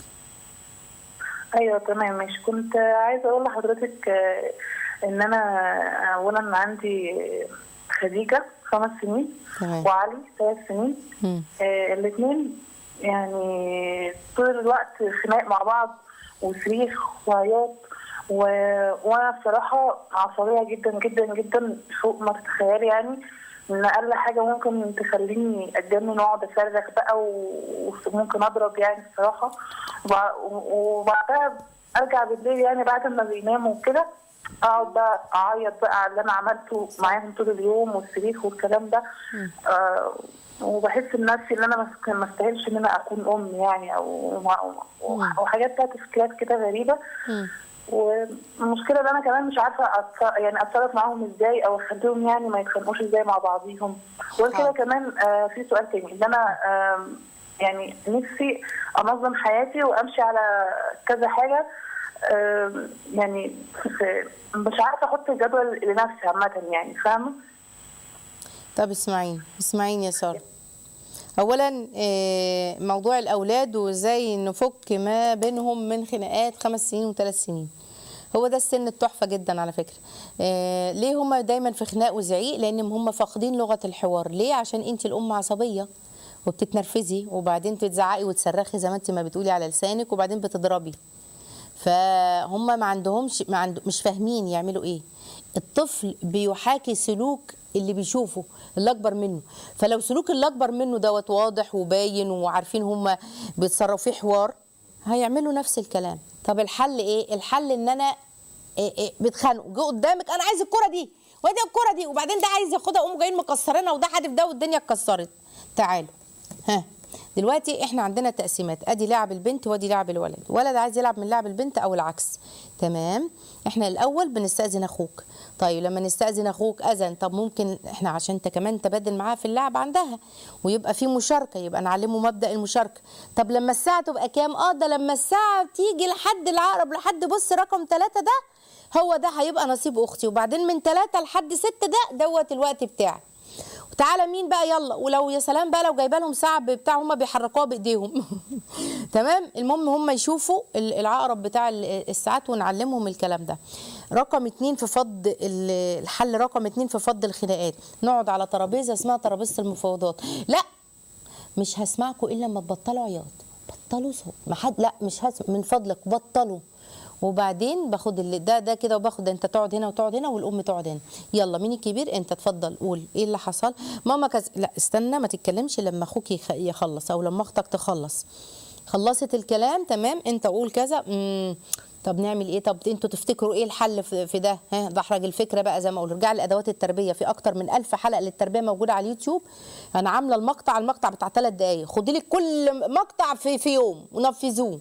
ايوه تمام ماشي كنت عايزه اقول لحضرتك آه، ان انا اولا عندي خديجه خمس سنين تمام. وعلي ثلاث سنين مم. آه الاثنين يعني طول الوقت خناق مع بعض وصريخ وعياط و... وانا بصراحه عصبيه جدا جدا جدا فوق ما تتخيلي يعني ان اقل حاجه ممكن تخليني اتجنن واقعد اصرخ بقى و- وممكن اضرب يعني الصراحه وبع- وبعدها ارجع بالليل يعني بعد ما بيناموا وكده اقعد بقى اعيط بقى على اللي انا عملته معاهم طول اليوم والصريخ والكلام ده آه وبحس بنفسي ان انا ما ما استاهلش ان انا اكون ام يعني او او حاجات بقى تفكيرات كده غريبه مم. والمشكله ان انا كمان مش عارفه أتص- يعني اتصرف معاهم ازاي او اخليهم يعني ما يتخانقوش ازاي مع بعضيهم وغير كده حاضر. كمان آه في سؤال تاني ان انا آم، يعني نفسي انظم حياتي وامشي على كذا حاجه آم، يعني في- مش عارفه احط جدول لنفسي عامه يعني فاهمه طب اسمعيني اسمعيني يا ساره اولا آه، موضوع الاولاد وازاي نفك ما بينهم من خناقات خمس سنين وثلاث سنين هو ده السن التحفه جدا على فكره آه، ليه هما دايما في خناق وزعيق لان هم فاقدين لغه الحوار ليه عشان انت الام عصبيه وبتتنرفزي وبعدين تتزعقي وتصرخي زي ما انت ما بتقولي على لسانك وبعدين بتضربي فهم ما عندهمش ما عند مش فاهمين يعملوا ايه الطفل بيحاكي سلوك اللي بيشوفه اللي اكبر منه فلو سلوك اللي اكبر منه دوت واضح وباين وعارفين هم بيتصرفوا فيه حوار هيعملوا نفس الكلام طب الحل ايه الحل ان انا إيه إيه بيتخانقوا جه قدامك انا عايز الكره دي وادي الكره دي وبعدين ده عايز ياخدها قوموا جايين مكسرينها وده حادف ده والدنيا اتكسرت تعالوا ها دلوقتي احنا عندنا تقسيمات ادي لعب البنت وادي لعب الولد ولد عايز يلعب من لعب البنت او العكس تمام احنا الاول بنستاذن اخوك طيب لما نستاذن اخوك اذن طب ممكن احنا عشان انت كمان تبادل معاها في اللعب عندها ويبقى في مشاركه يبقى نعلمه مبدا المشاركه طب لما الساعه تبقى كام اه ده لما الساعه تيجي لحد العقرب لحد بص رقم ثلاثة ده هو ده هيبقى نصيب اختي وبعدين من ثلاثة لحد ستة ده دوت الوقت بتاعي وتعالى مين بقى يلا ولو يا سلام بقى لو جايبه لهم ساعه بتاع هم بيحركوها بايديهم تمام المهم هم يشوفوا ال- العقرب بتاع ال- الساعات ونعلمهم الكلام ده رقم اتنين في فض ال- الحل رقم اتنين في فض الخناقات نقعد على ترابيزه اسمها ترابيزه المفاوضات لا مش هسمعكم الا لما تبطلوا عياط بطلوا صوت ما حد لا مش هسمع من فضلك بطلوا وبعدين باخد اللي ده ده كده وباخد انت تقعد هنا وتقعد هنا والام تقعد هنا يلا مين الكبير انت اتفضل قول ايه اللي حصل ماما كز... لا استنى ما تتكلمش لما اخوك يخ... يخلص او لما اختك تخلص خلصت الكلام تمام انت قول كذا مم. طب نعمل ايه طب انتوا تفتكروا ايه الحل في في ده ها دحرج الفكره بقى زي ما اقول ارجع لادوات التربيه في اكتر من ألف حلقه للتربيه موجوده على اليوتيوب انا عامله المقطع المقطع بتاع ثلاث دقائق خدي لك كل مقطع في في يوم ونفذوه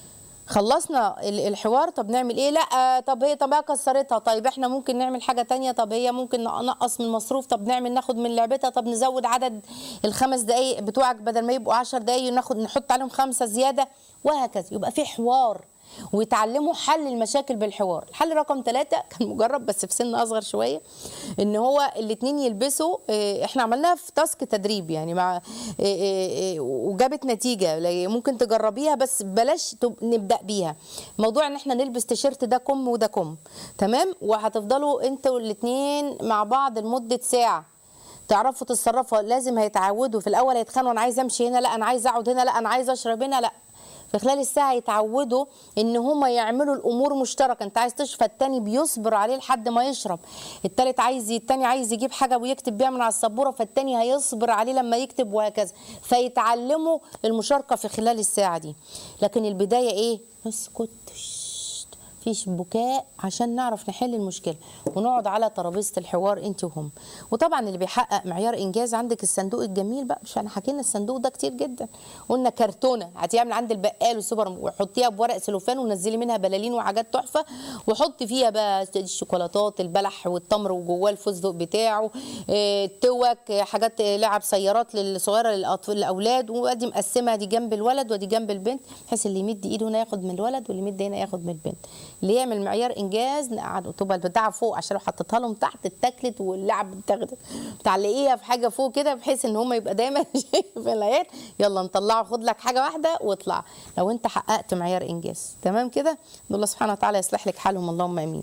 خلصنا ال- الحوار طب نعمل ايه لا طب هي طب هي كسرتها طيب احنا ممكن نعمل حاجه تانية طب هي ممكن نقص من المصروف طب نعمل ناخد من لعبتها طب نزود عدد الخمس دقايق بتوعك بدل ما يبقوا عشر دقايق ناخد نحط عليهم خمسه زياده وهكذا يبقى في حوار ويتعلموا حل المشاكل بالحوار الحل رقم ثلاثة كان مجرب بس في سن أصغر شوية إن هو الاتنين يلبسوا اه، إحنا عملناها في تاسك تدريب يعني مع اه، اه، اه، وجابت نتيجة لا- ممكن تجربيها بس بلاش تب- نبدأ بيها موضوع إن إحنا نلبس تيشيرت ده كم وده كم تمام وهتفضلوا أنتوا الاتنين مع بعض لمدة ساعة تعرفوا تتصرفوا لازم هيتعودوا في الاول هيتخانقوا انا عايز امشي هنا لا انا عايز اقعد هنا لا انا عايز اشرب هنا لا في خلال الساعه يتعودوا ان هما يعملوا الامور مشتركه انت عايز تشرب التاني بيصبر عليه لحد ما يشرب التالت عايز التاني عايز يجيب حاجه ويكتب بيها من على السبوره فالتاني هيصبر عليه لما يكتب وهكذا فيتعلموا المشاركه في خلال الساعه دي لكن البدايه ايه اسكت شت. مفيش بكاء عشان نعرف نحل المشكله ونقعد على ترابيزه الحوار انت وهم وطبعا اللي بيحقق معيار انجاز عندك الصندوق الجميل بقى مش احنا حكينا الصندوق ده كتير جدا قلنا كرتونه هاتيها من عند البقال والسوبر وحطيها بورق سلوفان ونزلي منها بلالين وحاجات تحفه وحطي فيها بقى الشوكولاتات البلح والتمر وجواه الفستق بتاعه اه، التوك اه، حاجات اه، لعب سيارات للصغيره للاطفال الاولاد وادي مقسمها دي جنب الولد ودي جنب البنت بحيث اللي يمد ايده هنا ياخد من الولد واللي يمد هنا ياخد من البنت اللي يعمل معيار انجاز نقعد تبقى البتاعه فوق عشان لو حطيتها لهم تحت اتاكلت واللعب اتاخدت تعلقيها في حاجه فوق كده بحيث ان هم يبقى دايما في العيال يلا نطلعه خد لك حاجه واحده واطلع لو انت حققت معيار انجاز تمام كده الله سبحانه وتعالى يصلح لك حالهم اللهم امين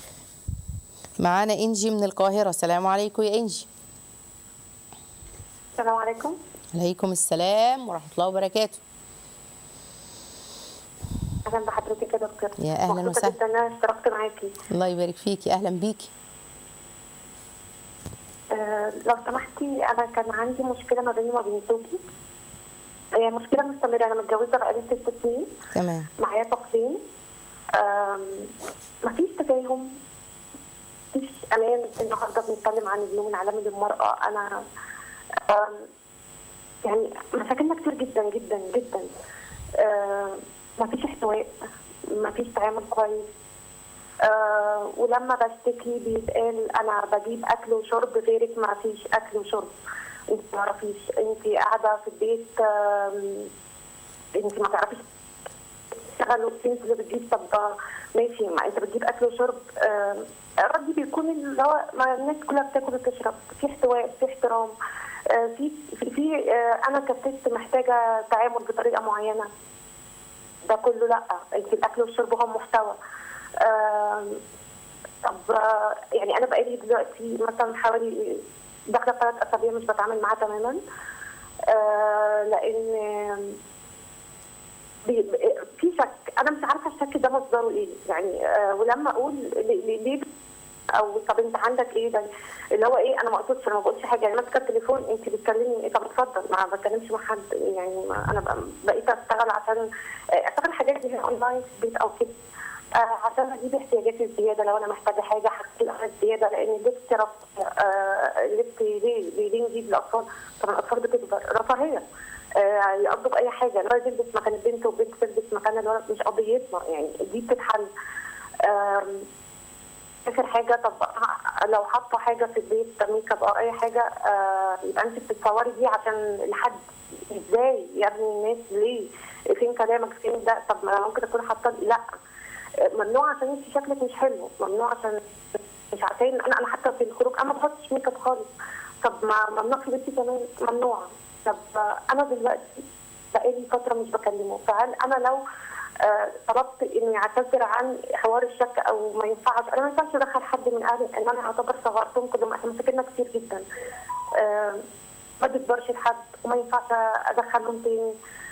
معانا انجي من القاهره السلام عليكم يا انجي السلام عليكم عليكم السلام ورحمه الله وبركاته اهلا بحضرتك يا دكتور يا أهلاً مبسوطة وسهلاً. جدا ان انا اشتركت معاكي الله يبارك فيكي اهلا بيكي آه، لو سمحتي انا كان عندي مشكله ما بيني وما بين زوجي هي مشكله مستمره انا متجوزه بقالي ست سنين تمام معايا طفلين آم، مفيش تفاهم مفيش امان النهارده بنتكلم عن اليوم العالمي للمراه انا آم، يعني مشاكلنا كتير جدا جدا جدا آم، مفيش احتواء مفيش تعامل كويس آه ولما بشتكي بيتقال انا بجيب اكل وشرب غيرك ما فيش اكل وشرب انت ما تعرفيش انت قاعده في البيت آم، انت ما تعرفيش تشتغل وانت اللي بتجيب طب ماشي ما انت بتجيب اكل وشرب آم، ردي بيكون اللي هو ما الناس كلها بتاكل وتشرب في احتواء في احترام آه، في في, في آه، انا كست محتاجه تعامل بطريقه معينه ده كله لا انت الاكل والشرب هو محتوى آم، طب آه، يعني انا بقالي دلوقتي مثلا حوالي داخله ثلاث اسابيع مش بتعامل معاه تماما آه، لان بي- بي- في شك انا مش عارفه الشك ده مصدره ايه يعني آه، ولما اقول ليه- ليه ليه او طب انت عندك ايه ده اللي هو ايه انا ما اقصدش انا ما بقولش حاجه يعني ماسكه التليفون انت بتكلمني ايه طب اتفضل ما بتكلمش مع حد يعني ما انا بقى- بقيت اشتغل عشان آه، اشتغل حاجات دي اونلاين في البيت او كده آه، عشان اجيب احتياجاتي الزياده لو انا محتاجه حاجه حاجتي الاغراض الزياده لان اللبس رف... آه، اللبس ليه ليه ليه نجيب الاطفال طب الاطفال بتكبر رفاهيه آه، يقضوا باي حاجه الولد يلبس مكان البنت والبنت تلبس مكان الولد مش قضيتنا يعني دي بتتحل آم، اخر حاجه طب ه- لو حاطه حاجه في البيت ميك اب او اي حاجه آه يبقى انت بتتصوري دي عشان لحد ازاي يا ابني الناس ليه فين كلامك فين ده طب ما ممكن تكون حاطه لا آه، ممنوع عشان انت شكلك مش حلو ممنوع عشان مش عارفين انا انا حتى في الخروج انا ما بحطش ميك اب خالص طب ما ممنوع في بيتي كمان ممنوع طب آه، انا دلوقتي بقالي فتره مش بكلمه فهل انا لو آه، طلبت اني اعتذر عن حوار الشك او ما ينفعش انا ما ينفعش ادخل حد من اهلي ان انا اعتبر صغرتهم كلهم احنا مشاكلنا كتير جدا آه، ما بقدرش لحد وما ينفعش ادخلهم تاني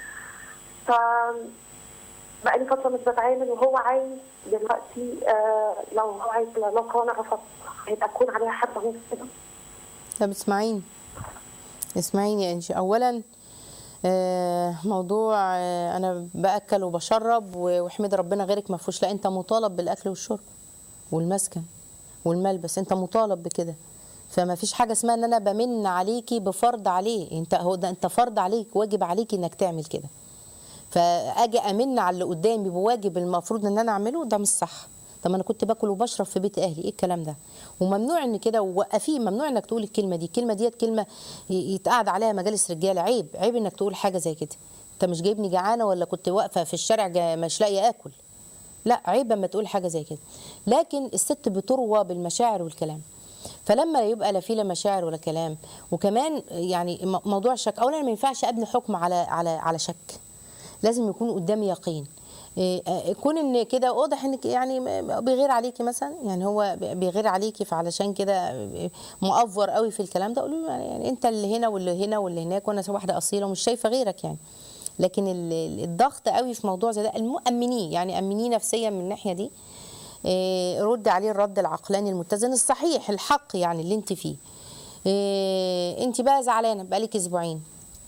ف بقالي فتره مش بتعامل وهو عايز دلوقتي آه، لو هو عايز لو كان رفض هيبقى تكون عليها حد غير كده طب اسمعيني اسمعيني يا انشي اولا آه، موضوع آه، انا باكل وبشرب و- واحمد ربنا غيرك ما فيهوش لا انت مطالب بالاكل والشرب والمسكن والملبس انت مطالب بكده فما فيش حاجه اسمها ان انا بمن عليكي بفرض عليه انت هو ده انت فرض عليك واجب عليكي انك تعمل كده فاجي امن على اللي قدامي بواجب المفروض ان انا اعمله ده مش صح طب ما انا كنت باكل وبشرب في بيت اهلي ايه الكلام ده وممنوع ان كده ووقفيه ممنوع انك تقول الكلمه دي الكلمه ديت كلمه ي- يتقعد عليها مجالس رجاله عيب عيب انك تقول حاجه زي كده انت مش جايبني جعانه ولا كنت واقفه في الشارع جا- مش لاقيه اكل لا عيب اما تقول حاجه زي كده لكن الست بتروى بالمشاعر والكلام فلما يبقى لا في لا مشاعر ولا كلام وكمان يعني م- موضوع الشك اولا ما ينفعش ابني حكم على على على شك لازم يكون قدامي يقين إيه، آه، يكون ان كده واضح انك يعني م- بيغير عليكي مثلا يعني هو ب- بيغير عليكي فعلشان كده آه، مؤفر قوي في الكلام ده اقول له يعني انت اللي هنا واللي هنا واللي هناك وانا واحده اصيله ومش شايفه غيرك يعني لكن ال- ال- الضغط قوي في موضوع زي ده المؤمنيه يعني امنيه نفسيا من الناحيه دي إيه، رد عليه الرد العقلاني المتزن الصحيح الحق يعني اللي انت فيه إيه، انت بقى زعلانه بقالك اسبوعين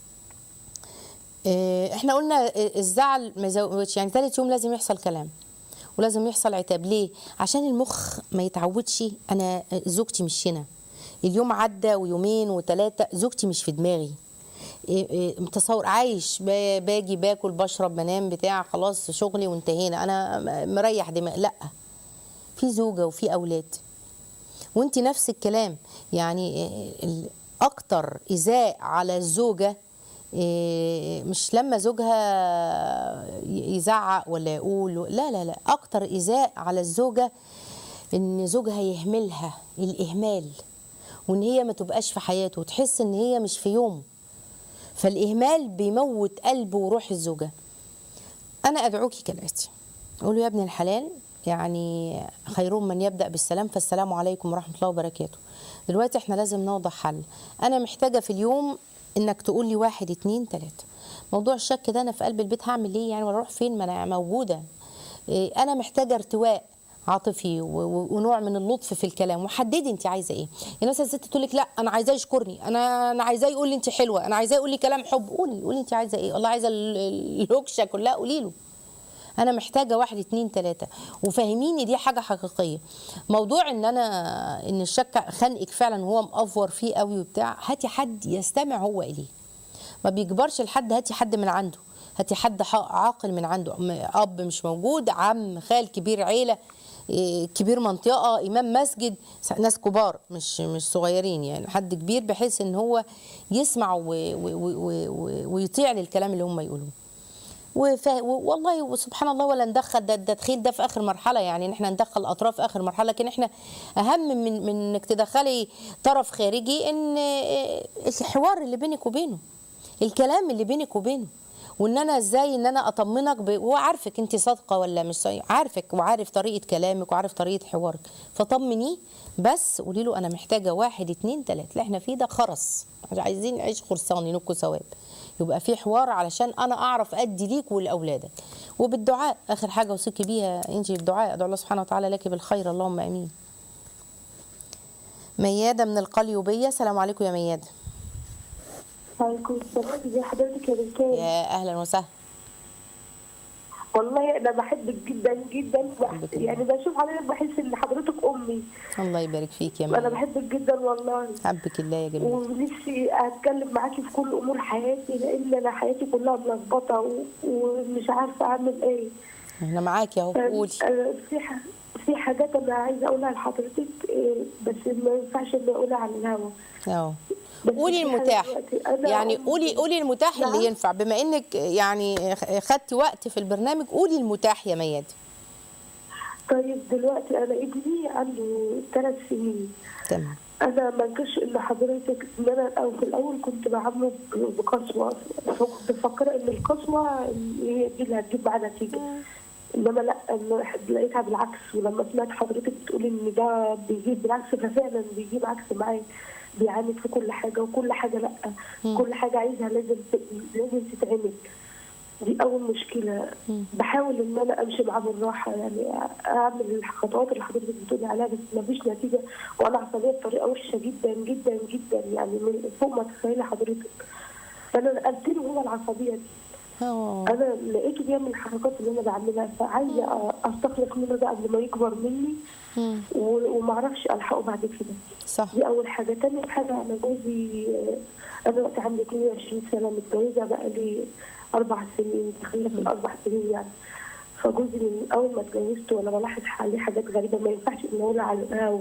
إيه، احنا قلنا الزعل ما يزودش يعني ثالث يوم لازم يحصل كلام ولازم يحصل عتاب ليه عشان المخ ما يتعودش انا زوجتي مش هنا اليوم عدى ويومين وثلاثه زوجتي مش في دماغي إيه إيه متصور عايش با- باجي باكل بشرب بنام بتاع خلاص شغلي وانتهينا انا م- مريح دماغي لا في زوجه وفي اولاد وانت نفس الكلام يعني ال- اكتر ايذاء على الزوجه إيه، مش لما زوجها ي- يزعق ولا يقول لا لا لا اكتر ايذاء على الزوجه ان زوجها يهملها الاهمال وان هي ما تبقاش في حياته وتحس ان هي مش في يومه فالاهمال بيموت قلب وروح الزوجه انا ادعوكي كالاتي اقول له يا ابن الحلال يعني خيرهم من يبدا بالسلام فالسلام عليكم ورحمه الله وبركاته دلوقتي احنا لازم نوضع حل انا محتاجه في اليوم انك تقول لي واحد اتنين تلاته موضوع الشك ده انا في قلب البيت هعمل ايه يعني ولا اروح فين ما انا موجوده إيه، انا محتاجه ارتواء عاطفي و- و- ونوع من اللطف في الكلام وحددي انت عايزه ايه يعني مثلا الست تقول لك لا انا عايزاه يشكرني انا انا عايزاه يقول لي انت حلوه انا عايزاه يقول لي كلام حب قولي قولي انت عايزه ايه والله عايزه ال- ال- الهكشه كلها قولي له انا محتاجه واحد اتنين تلاته وفهميني دي حاجه حقيقيه موضوع ان انا ان الشك خانقك فعلا وهو مأفور فيه قوي وبتاع هاتي حد يستمع هو اليه ما بيجبرش لحد هاتي حد من عنده هاتي حد ح- عاقل من عنده م- اب مش موجود عم خال كبير عيله إيه، كبير منطقه امام مسجد س- ناس كبار مش مش صغيرين يعني حد كبير بحيث ان هو يسمع و- و- و- و- ويطيع للكلام اللي هم يقولوه وف... و- والله وسبحان الله ولا ندخل ده التدخيل ده في اخر مرحله يعني ان احنا ندخل الاطراف في اخر مرحله لكن احنا اهم من من انك تدخلي طرف خارجي ان آه، الحوار اللي بينك وبينه الكلام اللي بينك وبينه وان انا ازاي ان انا اطمنك ب... هو عارفك انت صادقه ولا مش صادقه عارفك وعارف طريقه كلامك وعارف طريقه حوارك فطمنيه بس قولي له انا محتاجه واحد اتنين تلاته اللي احنا فيه ده خرس عايزين نعيش خرسان ينكوا ثواب يبقى في حوار علشان انا اعرف ادي ليك ولاولادك وبالدعاء اخر حاجه اوصيكي بيها انت الدعاء ادعو الله سبحانه وتعالى لك بالخير اللهم امين مياده من القليوبيه السلام عليكم يا مياده وعليكم السلام ازي حضرتك يا بنتين يا اهلا وسهلا والله انا بحبك جدا جدا بحبك الله. يعني بشوف حضرتك بحس ان حضرتك امي الله يبارك فيك يا انا مياده بحبك جدا والله حبك الله يا جميل ونفسي اتكلم معاكي في كل امور حياتي لان انا حياتي كلها ملخبطه و- ومش عارفه اعمل ايه احنا معاكي اهو قولي أنا في ح- في حاجات انا عايزه اقولها لحضرتك إيه، بس ما ينفعش اني اقولها على الهوا اهو بس قولي في حاجة المتاح دلوقتي أنا يعني أم- قولي قولي المتاح نعم. اللي ينفع بما انك يعني خدتي وقت في البرنامج قولي المتاح يا مياده طيب دلوقتي انا ابني عنده ثلاث سنين تمام انا ما انكرش ان حضرتك ان انا أو في الاول كنت بعامله ب- بقسوه فكنت مفكره ان القسوه هي دي اللي هتجيب معاه نتيجه انما لا أنا لقيتها بالعكس ولما سمعت حضرتك بتقولي ان ده بيجيب بالعكس ففعلا بيجيب عكس معايا بيعاند في كل حاجه وكل حاجه لا كل حاجه عايزها لازم ت- لازم تتعمل دي اول مشكله بحاول ان انا امشي معاه بالراحه يعني اعمل الخطوات اللي حضرتك بتقولي عليها بس ما فيش نتيجه وانا عصبيه بطريقه وحشه جدا جدا جدا يعني من فوق ما تتخيلي حضرتك فانا نقلت له هو العصبيه دي اه انا لقيته بيعمل الحركات اللي انا بعملها فعايزه أ- استخلص منه ده قبل ما يكبر مني مم. و- ومعرفش الحقه بعد كده صح دي اول حاجه تاني حاجه انا جوزي انا دلوقتي عندي 22 سنه متجوزه بقالي اربع سنين داخله في الاربع سنين يعني فجوزي من اول ما اتجوزت وانا بلاحظ عليه حاجات غريبه ما ينفعش ان اقولها على القهوه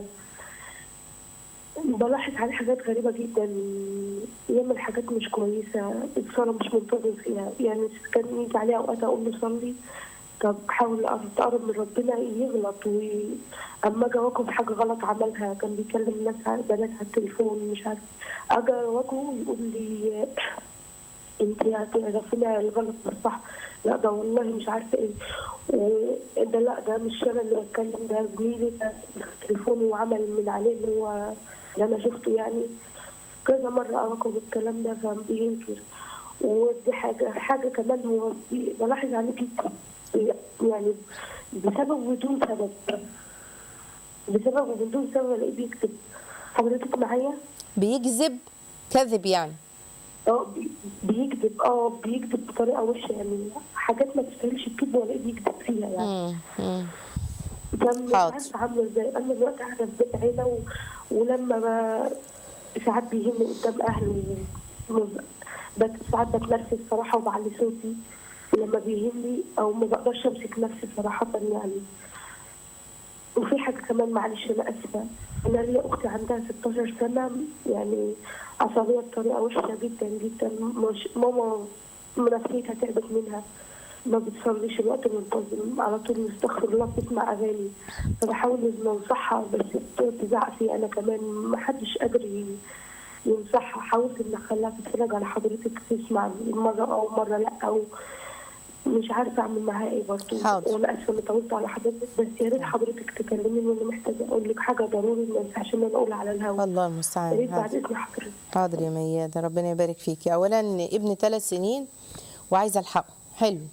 بلاحظ عليه حاجات غريبة جدا يعمل حاجات مش كويسة الصلاة مش منتظم فيها يعني كان يجي عليه أوقات أقول له صلي طب حاول تقرب من ربنا يغلط وأما أجي أواجهه بحاجة غلط عملها كان بيكلم الناس على- بنات على التليفون مش عارف أجي أواجهه يقول لي انت هتعرفينا الغلط من الصح لا ده والله مش عارفه ايه وده لا ده مش انا اللي بتكلم ده زميلي ده تليفونه وعمل من عليه اللي هو اللي انا شفته يعني كذا مره اواجهه بالكلام ده كان بينكر ودي حاجه حاجه كمان هو بي- بلاحظ عليه جدا يعني بسبب بدون سبب بسبب وبدون سبب الاقيه بيكتب حضرتك معايا؟ بيكذب كذب يعني اه بي- بيكذب اه بيكذب بطريقه وحشه يعني حاجات ما تستاهلش الكذب ولا بيكذب فيها يعني مم. مم. كان مش حاضر. عارفه عامله ازاي انا دلوقتي قاعده في بيت عيله و... ولما ب... ساعات بيهمني قدام اهلي و- بس ساعات بتنرفز صراحه وبعلي صوتي لما بيهمني او ما بقدرش امسك نفسي صراحه يعني وفي حاجه كمان معلش انا اسفه انا ليا اختي عندها 16 سنه يعني عصبيه بطريقه وحشه جدا جدا مش ماما نفسيتها تعبت منها ما بتصليش الوقت منتظم على طول مستغفر الله بتسمع اغاني فبحاول ان انصحها بس بتقعد تزعق فيا انا كمان ما حدش قادر ي- ينصحها حاولت ان اخليها تتفرج على حضرتك تسمع مره او مره لا او مش عارفه اعمل معاها ايه برضه حاضر. وانا اسفه اني طولت على حضرتك بس يا ريت حضرتك تكلميني وانا محتاجه اقول لك حاجه ضروري ما ينفعش ان انا اقول على الهوا الله يا المستعان ريت حاضر. بعد اذن حضرتك حاضر يا ميادة ربنا يبارك فيكي اولا ابن ثلاث سنين وعايزه الحقه حلو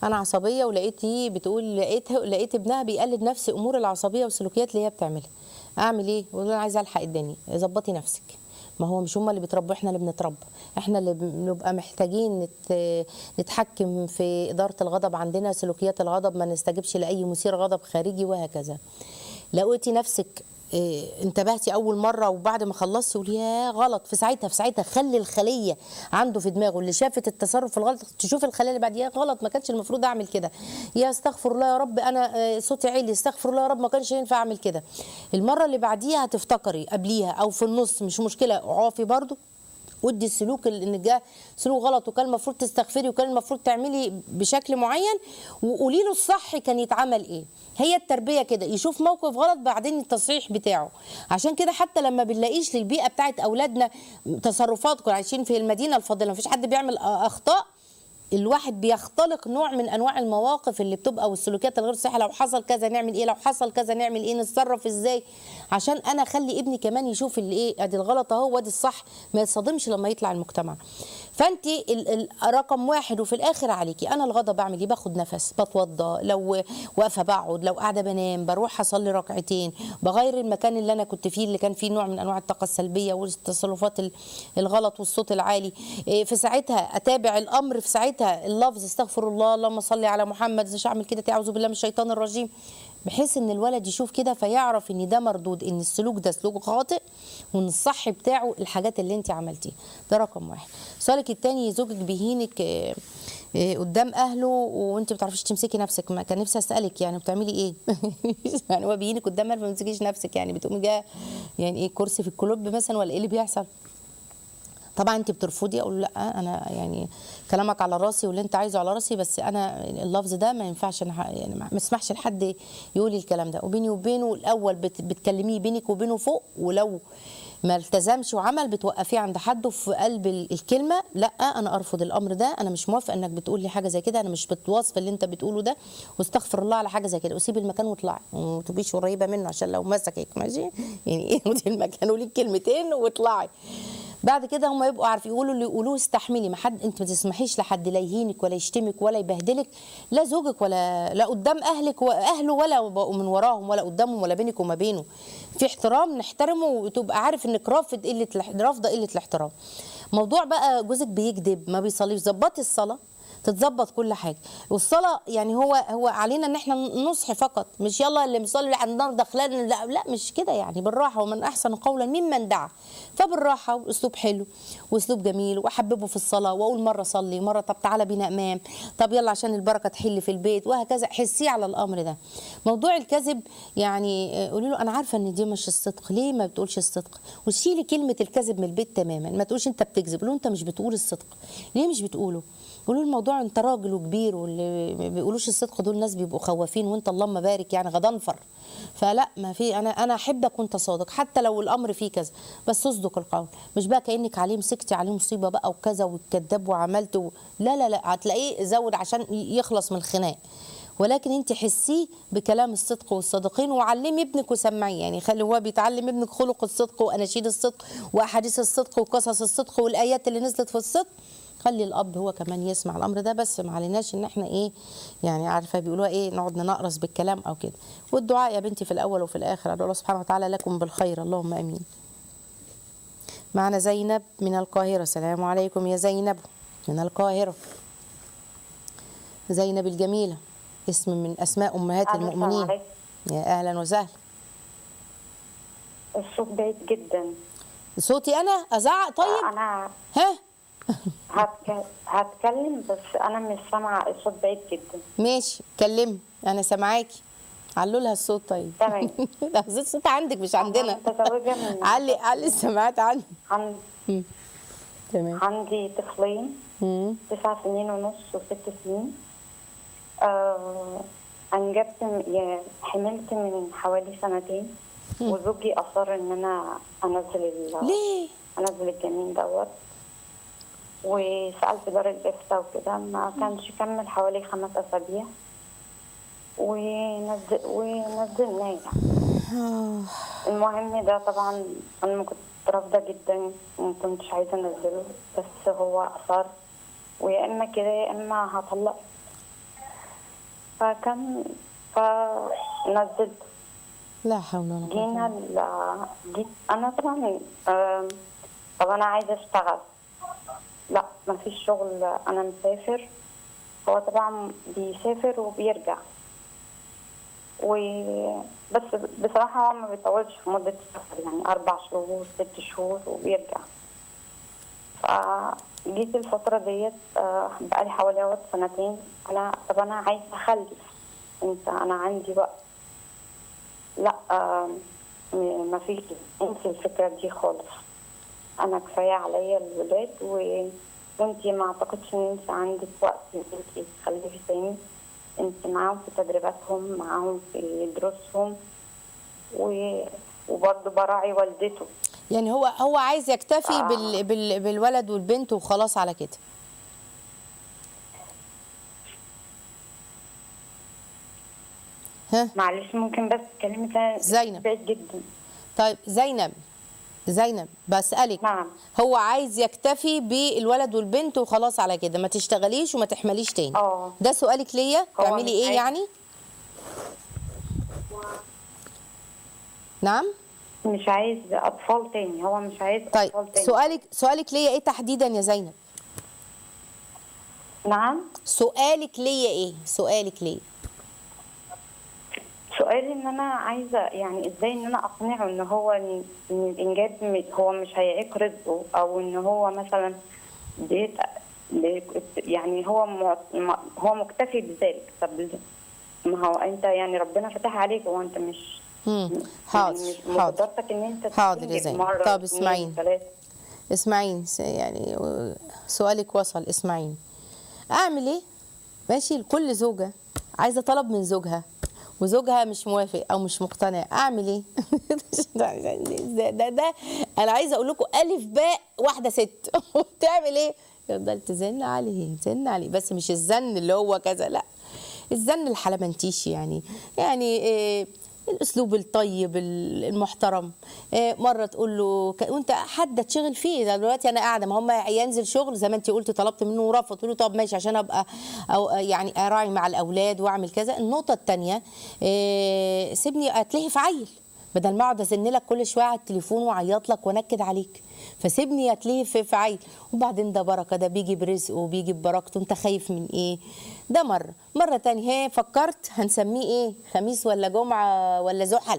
انا عصبيه ولقيتي بتقول لقيتها لقيت ابنها بيقلد نفس امور العصبيه والسلوكيات اللي هي بتعملها اعمل ايه بقول له انا عايزه الحق الدنيا ظبطي نفسك ما هو مش هم اللي بيتربوا احنا اللي بنتربى احنا اللي بنبقى محتاجين نت... نتحكم في اداره الغضب عندنا سلوكيات الغضب ما نستجبش لاي مثير غضب خارجي وهكذا لقيتي نفسك إيه، انتبهتي اول مره وبعد ما خلصتي قولي يا غلط في ساعتها في ساعتها خلي الخليه عنده في دماغه اللي شافت التصرف الغلط تشوف الخليه اللي بعد يا غلط ما كانش المفروض اعمل كده يا استغفر الله يا رب انا آه، صوتي عالي استغفر الله يا رب ما كانش ينفع اعمل كده المره اللي بعديها هتفتكري قبليها او في النص مش مشكله عافي برضو ودي السلوك اللي ان جه سلوك غلط وكان المفروض تستغفري وكان المفروض تعملي بشكل معين وقولي له الصح كان يتعمل ايه هي التربيه كده يشوف موقف غلط بعدين التصحيح بتاعه عشان كده حتى لما بنلاقيش للبيئه بتاعت اولادنا تصرفات كنا عايشين في المدينه الفاضله مفيش حد بيعمل اخطاء الواحد بيختلق نوع من انواع المواقف اللي بتبقى والسلوكيات الغير صحيحه لو حصل كذا نعمل ايه لو حصل كذا نعمل ايه نتصرف ازاي عشان انا اخلي ابني كمان يشوف اللي ايه ادي الغلط اهو وادي الصح ما يتصدمش لما يطلع المجتمع فانت ال- ال- رقم واحد وفي الاخر عليكي انا الغضب بعمل ايه باخد نفس بتوضى لو واقفه بقعد لو قاعده بنام بروح اصلي ركعتين بغير المكان اللي انا كنت فيه اللي كان فيه نوع من انواع الطاقه السلبيه والتصرفات ال- الغلط والصوت العالي إيه، في ساعتها اتابع الامر في ساعتها اللفظ استغفر الله اللهم صل على محمد مش اعمل كده اعوذ بالله من الشيطان الرجيم بحيث ان الولد يشوف كده فيعرف ان ده مردود ان السلوك ده سلوك خاطئ وان الصح بتاعه الحاجات اللي انت عملتيها ده رقم واحد سؤالك التاني زوجك بيهينك آه، آه، قدام اهله وانت ما بتعرفيش تمسكي نفسك ما كان نفسي اسالك يعني بتعملي ايه يعني هو بيهينك قدام اهله ما تمسكيش نفسك يعني بتقومي جايه يعني ايه كرسي في الكلوب مثلا ولا ايه اللي بيحصل طبعا انت بترفضي اقول لا انا يعني كلامك على راسي واللي انت عايزه على راسي بس انا اللفظ ده ما ينفعش انا ح- يعني ما اسمحش لحد يقول لي الكلام ده وبيني وبينه الاول بت بتكلميه بينك وبينه فوق ولو ما التزمش وعمل بتوقفيه عند حده في قلب ال- الكلمه لا انا ارفض الامر ده انا مش موافقه انك بتقول لي حاجه زي كده انا مش بتواصف اللي انت بتقوله ده واستغفر الله على حاجه زي كده وسيب المكان واطلعي وما تبقيش قريبه منه عشان لو مسكك ماشي يعني ايه خدي المكان قولي الكلمتين واطلعي بعد كده هم يبقوا عارفين يقولوا اللي يقولوه استحملي ما حد انت ما تسمحيش لحد لا يهينك ولا يشتمك ولا يبهدلك لا زوجك ولا لا قدام اهلك واهله ولا من وراهم ولا قدامهم ولا بينك وما بينه في احترام نحترمه وتبقى عارف انك رافض قله الاح- رافضه قله الاحترام موضوع بقى جوزك بيكذب ما بيصليش ظبطي الصلاه تتظبط كل حاجه والصلاه يعني هو هو علينا ان احنا نصحي فقط مش يلا اللي مصلي لحد النار دخلان لا لا مش كده يعني بالراحه ومن احسن قولا ممن دعا فبالراحه واسلوب حلو واسلوب جميل واحببه في الصلاه واقول مره صلي مره طب تعالى بينا امام طب يلا عشان البركه تحل في البيت وهكذا حسيه على الامر ده موضوع الكذب يعني آه، قولي له انا عارفه ان دي مش الصدق ليه ما بتقولش الصدق وشيلي كلمه الكذب من البيت تماما ما تقولش انت بتكذب قول له انت مش بتقول الصدق ليه مش بتقوله قولوا الموضوع انت راجل وكبير واللي ما بيقولوش الصدق دول ناس بيبقوا خوافين وانت اللهم بارك يعني غضنفر فلا ما في انا انا احبك وانت صادق حتى لو الامر فيه كذا بس اصدق القول مش بقى كانك عليه مسكتي عليه مصيبه بقى وكذا والكذاب وعملت و... لا لا لا هتلاقيه زود عشان يخلص من الخناق ولكن انت حسيه بكلام الصدق والصادقين وعلمي ابنك وسمعيه يعني خلي هو بيتعلم ابنك خلق الصدق واناشيد الصدق واحاديث الصدق وقصص الصدق والايات اللي نزلت في الصدق خلي الاب هو كمان يسمع الامر ده بس ما عليناش ان احنا ايه يعني عارفه بيقولوها ايه نقعد ننقرص بالكلام او كده والدعاء يا بنتي في الاول وفي الاخر ادعو الله سبحانه وتعالى لكم بالخير اللهم امين معنا زينب من القاهره السلام عليكم يا زينب من القاهره زينب الجميله اسم من اسماء امهات أهلا المؤمنين عليكم. يا اهلا وسهلا الصوت بعيد جدا صوتي انا ازعق طيب انا ها هتك... هتكلم بس انا مش سامعه الصوت بعيد جدا ماشي كلمي انا سامعاكي علوا لها الصوت طيب تمام. لا الصوت عندك مش عندنا متزوجة من- علي علي السماعات عندي عن... تمام عندي طفلين مم. تسع سنين ونص وست سنين آه... انجبت م- يا- حملت من حوالي سنتين وزوجي اصر ان انا انزل ال... ليه انزل الجنين دوت وسالت دار الافتاء وكده ما كانش كمل حوالي خمس اسابيع ونزل ونزلناه يعني المهم ده طبعا انا ما كنت رافضه جدا وما كنتش عايزه انزله بس هو اصر ويا اما كده يا اما هطلق فكان فنزلت لا حول ولا قوة جينا ال- جيت انا طبعا آم، طب انا عايزه اشتغل لا ما فيش شغل انا مسافر هو طبعا بيسافر وبيرجع و بس بصراحة هو ما بيطولش في مدة السفر يعني أربع شهور ست شهور وبيرجع فجيت الفترة ديت آه، بقالي حوالي اهوت سنتين أنا طب أنا عايزة أخلف أنت أنا عندي وقت لا آه، م- ما فيش انسي الفكرة دي خالص أنا كفاية عليا الولاد و... وانتي ما أعتقدش إن انت عندك وقت إن انتي تخلفي تاني انت معاهم في تدريباتهم معاهم في دروسهم و... وبرضه براعي والدته يعني هو هو عايز يكتفي آه. بال بال بالولد والبنت وخلاص على كده ها معلش ممكن بس كلمة تاني؟ زينب. بعيد جدا طيب زينب زينب بسألك نعم. هو عايز يكتفي بالولد والبنت وخلاص على كده ما تشتغليش وما تحمليش تاني اه. ده سؤالك ليا هو تعملي مش ايه عايز- يعني نعم مش عايز أطفال تاني هو مش عايز طيب أطفال تاني سؤالك سؤالك ليا ايه تحديدا يا زينب نعم سؤالك ليا ايه سؤالك ليا سؤالي ان انا عايزه يعني ازاي ان انا اقنعه ان هو ان إن الانجاب م- هو مش هيعيق رزقه او ان هو مثلا بيت بي- يعني هو م- م- هو مكتفي بذلك طب ما هو انت يعني ربنا فتح عليك هو انت مش مم. يعني حاضر مش حاضر مقدرتك ان انت حاضر يا تنجب زينب. مرة طب اتنين، اسمعيني. تلاتة. اسمعيني س- يعني و- سؤالك وصل اسمعيني اعمل ايه ماشي لكل زوجة عايزة طلب من زوجها وزوجها مش موافق او مش مقتنع اعمل ايه ده, ده, ده انا عايزه اقول لكم الف باء واحده ست تعمل ايه يفضل تزن عليه تزن عليه بس مش الزن اللي هو كذا لا الزن الحلمنتيشي يعني يعني إيه الاسلوب الطيب ال- المحترم إيه مره تقول له ك... وانت حد تشغل فيه ده دلوقتي انا قاعده ما هم ينزل شغل زي ما انت قلت طلبت منه ورفض تقول له طب ماشي عشان ابقى او يعني اراعي مع الاولاد واعمل كذا النقطه الثانيه إيه سيبني اتلهي في عيل بدل ما اقعد ازن لك كل شويه على التليفون واعيط لك وانكد عليك فسيبني اتلهي في في عيل وبعدين ده بركه ده بيجي برزقه وبيجي ببركته انت خايف من ايه ده مره مره تانية هي فكرت هنسميه ايه خميس ولا جمعه ولا زحل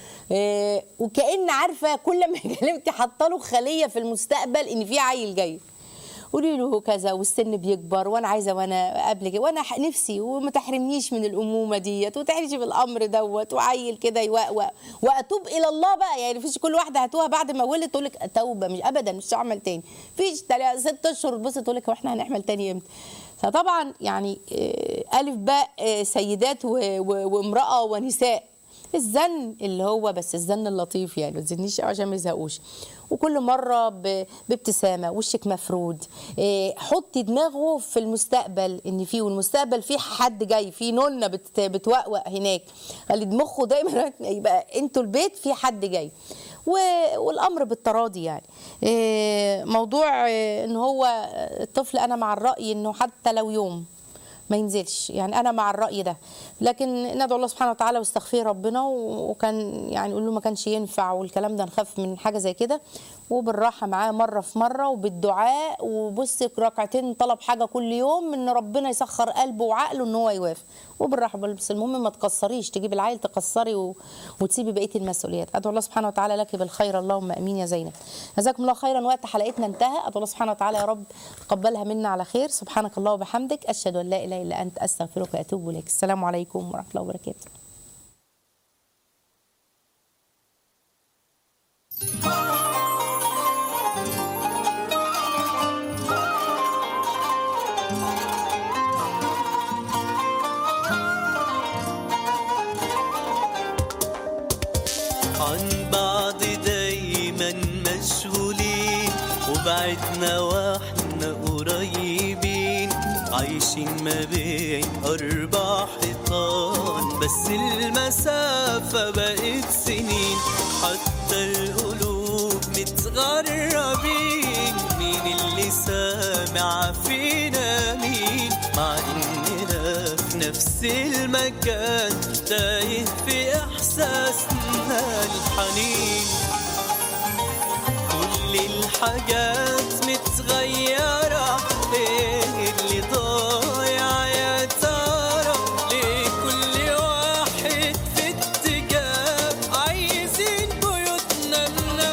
إيه وكأن عارفه كل ما كلمتي حاطه له خليه في المستقبل ان في عيل جاي قولي له كذا والسن بيكبر وانا عايزه وانا قبل كده وانا ح- نفسي وما تحرمنيش من الامومه ديت وتعيشي بالامر دوت وعيل كده يوقوق واتوب الى الله بقى يعني مفيش كل واحده هتوها بعد ما ولد تقول لك توبه مش ابدا مش هعمل تاني فيش تلا- ست اشهر تبص تقول لك واحنا هنعمل تاني امتى فطبعا يعني آه، الف باء آه، سيدات و- و- وامراه ونساء الزن اللي هو بس الزن اللطيف يعني ما تزنيش قوي عشان ما يزهقوش وكل مره ب- بابتسامه وشك مفرود إيه، حطي دماغه في المستقبل ان في والمستقبل في حد جاي في نونه بت- بتوقوق هناك خلي مخه دايما يبقى انتوا البيت في حد جاي و- والامر بالتراضي يعني إيه، موضوع إيه، ان هو الطفل انا مع الراي انه حتى لو يوم ما ينزلش يعني انا مع الراي ده لكن ندعو الله سبحانه وتعالى واستغفر ربنا و- وكان يعني يقول له ما كانش ينفع والكلام ده نخاف من حاجه زي كده وبالراحه معاه مره في مره وبالدعاء وبص ركعتين طلب حاجه كل يوم ان ربنا يسخر قلبه وعقله ان هو يوافق وبالراحه بس المهم ما تكسريش تجيب العيل تكسري و... وتسيبي بقيه المسؤوليات ادعو الله سبحانه وتعالى لك بالخير اللهم امين يا زينب جزاكم الله خيرا وقت حلقتنا انتهى ادعو الله سبحانه وتعالى يا رب تقبلها منا على خير سبحانك الله وبحمدك اشهد ان لا اله الا انت استغفرك واتوب اليك السلام عليكم ورحمه الله وبركاته عن بعض دايما مشغولين وبعدنا واحنا قريبين عايشين ما بين أربع حيطان بس المسافة بقت سنين حتى القلوب متغربين مين اللي سامع فينا مين مع إننا في نفس نفس المكان تايه في إحساسنا الحنين كل الحاجات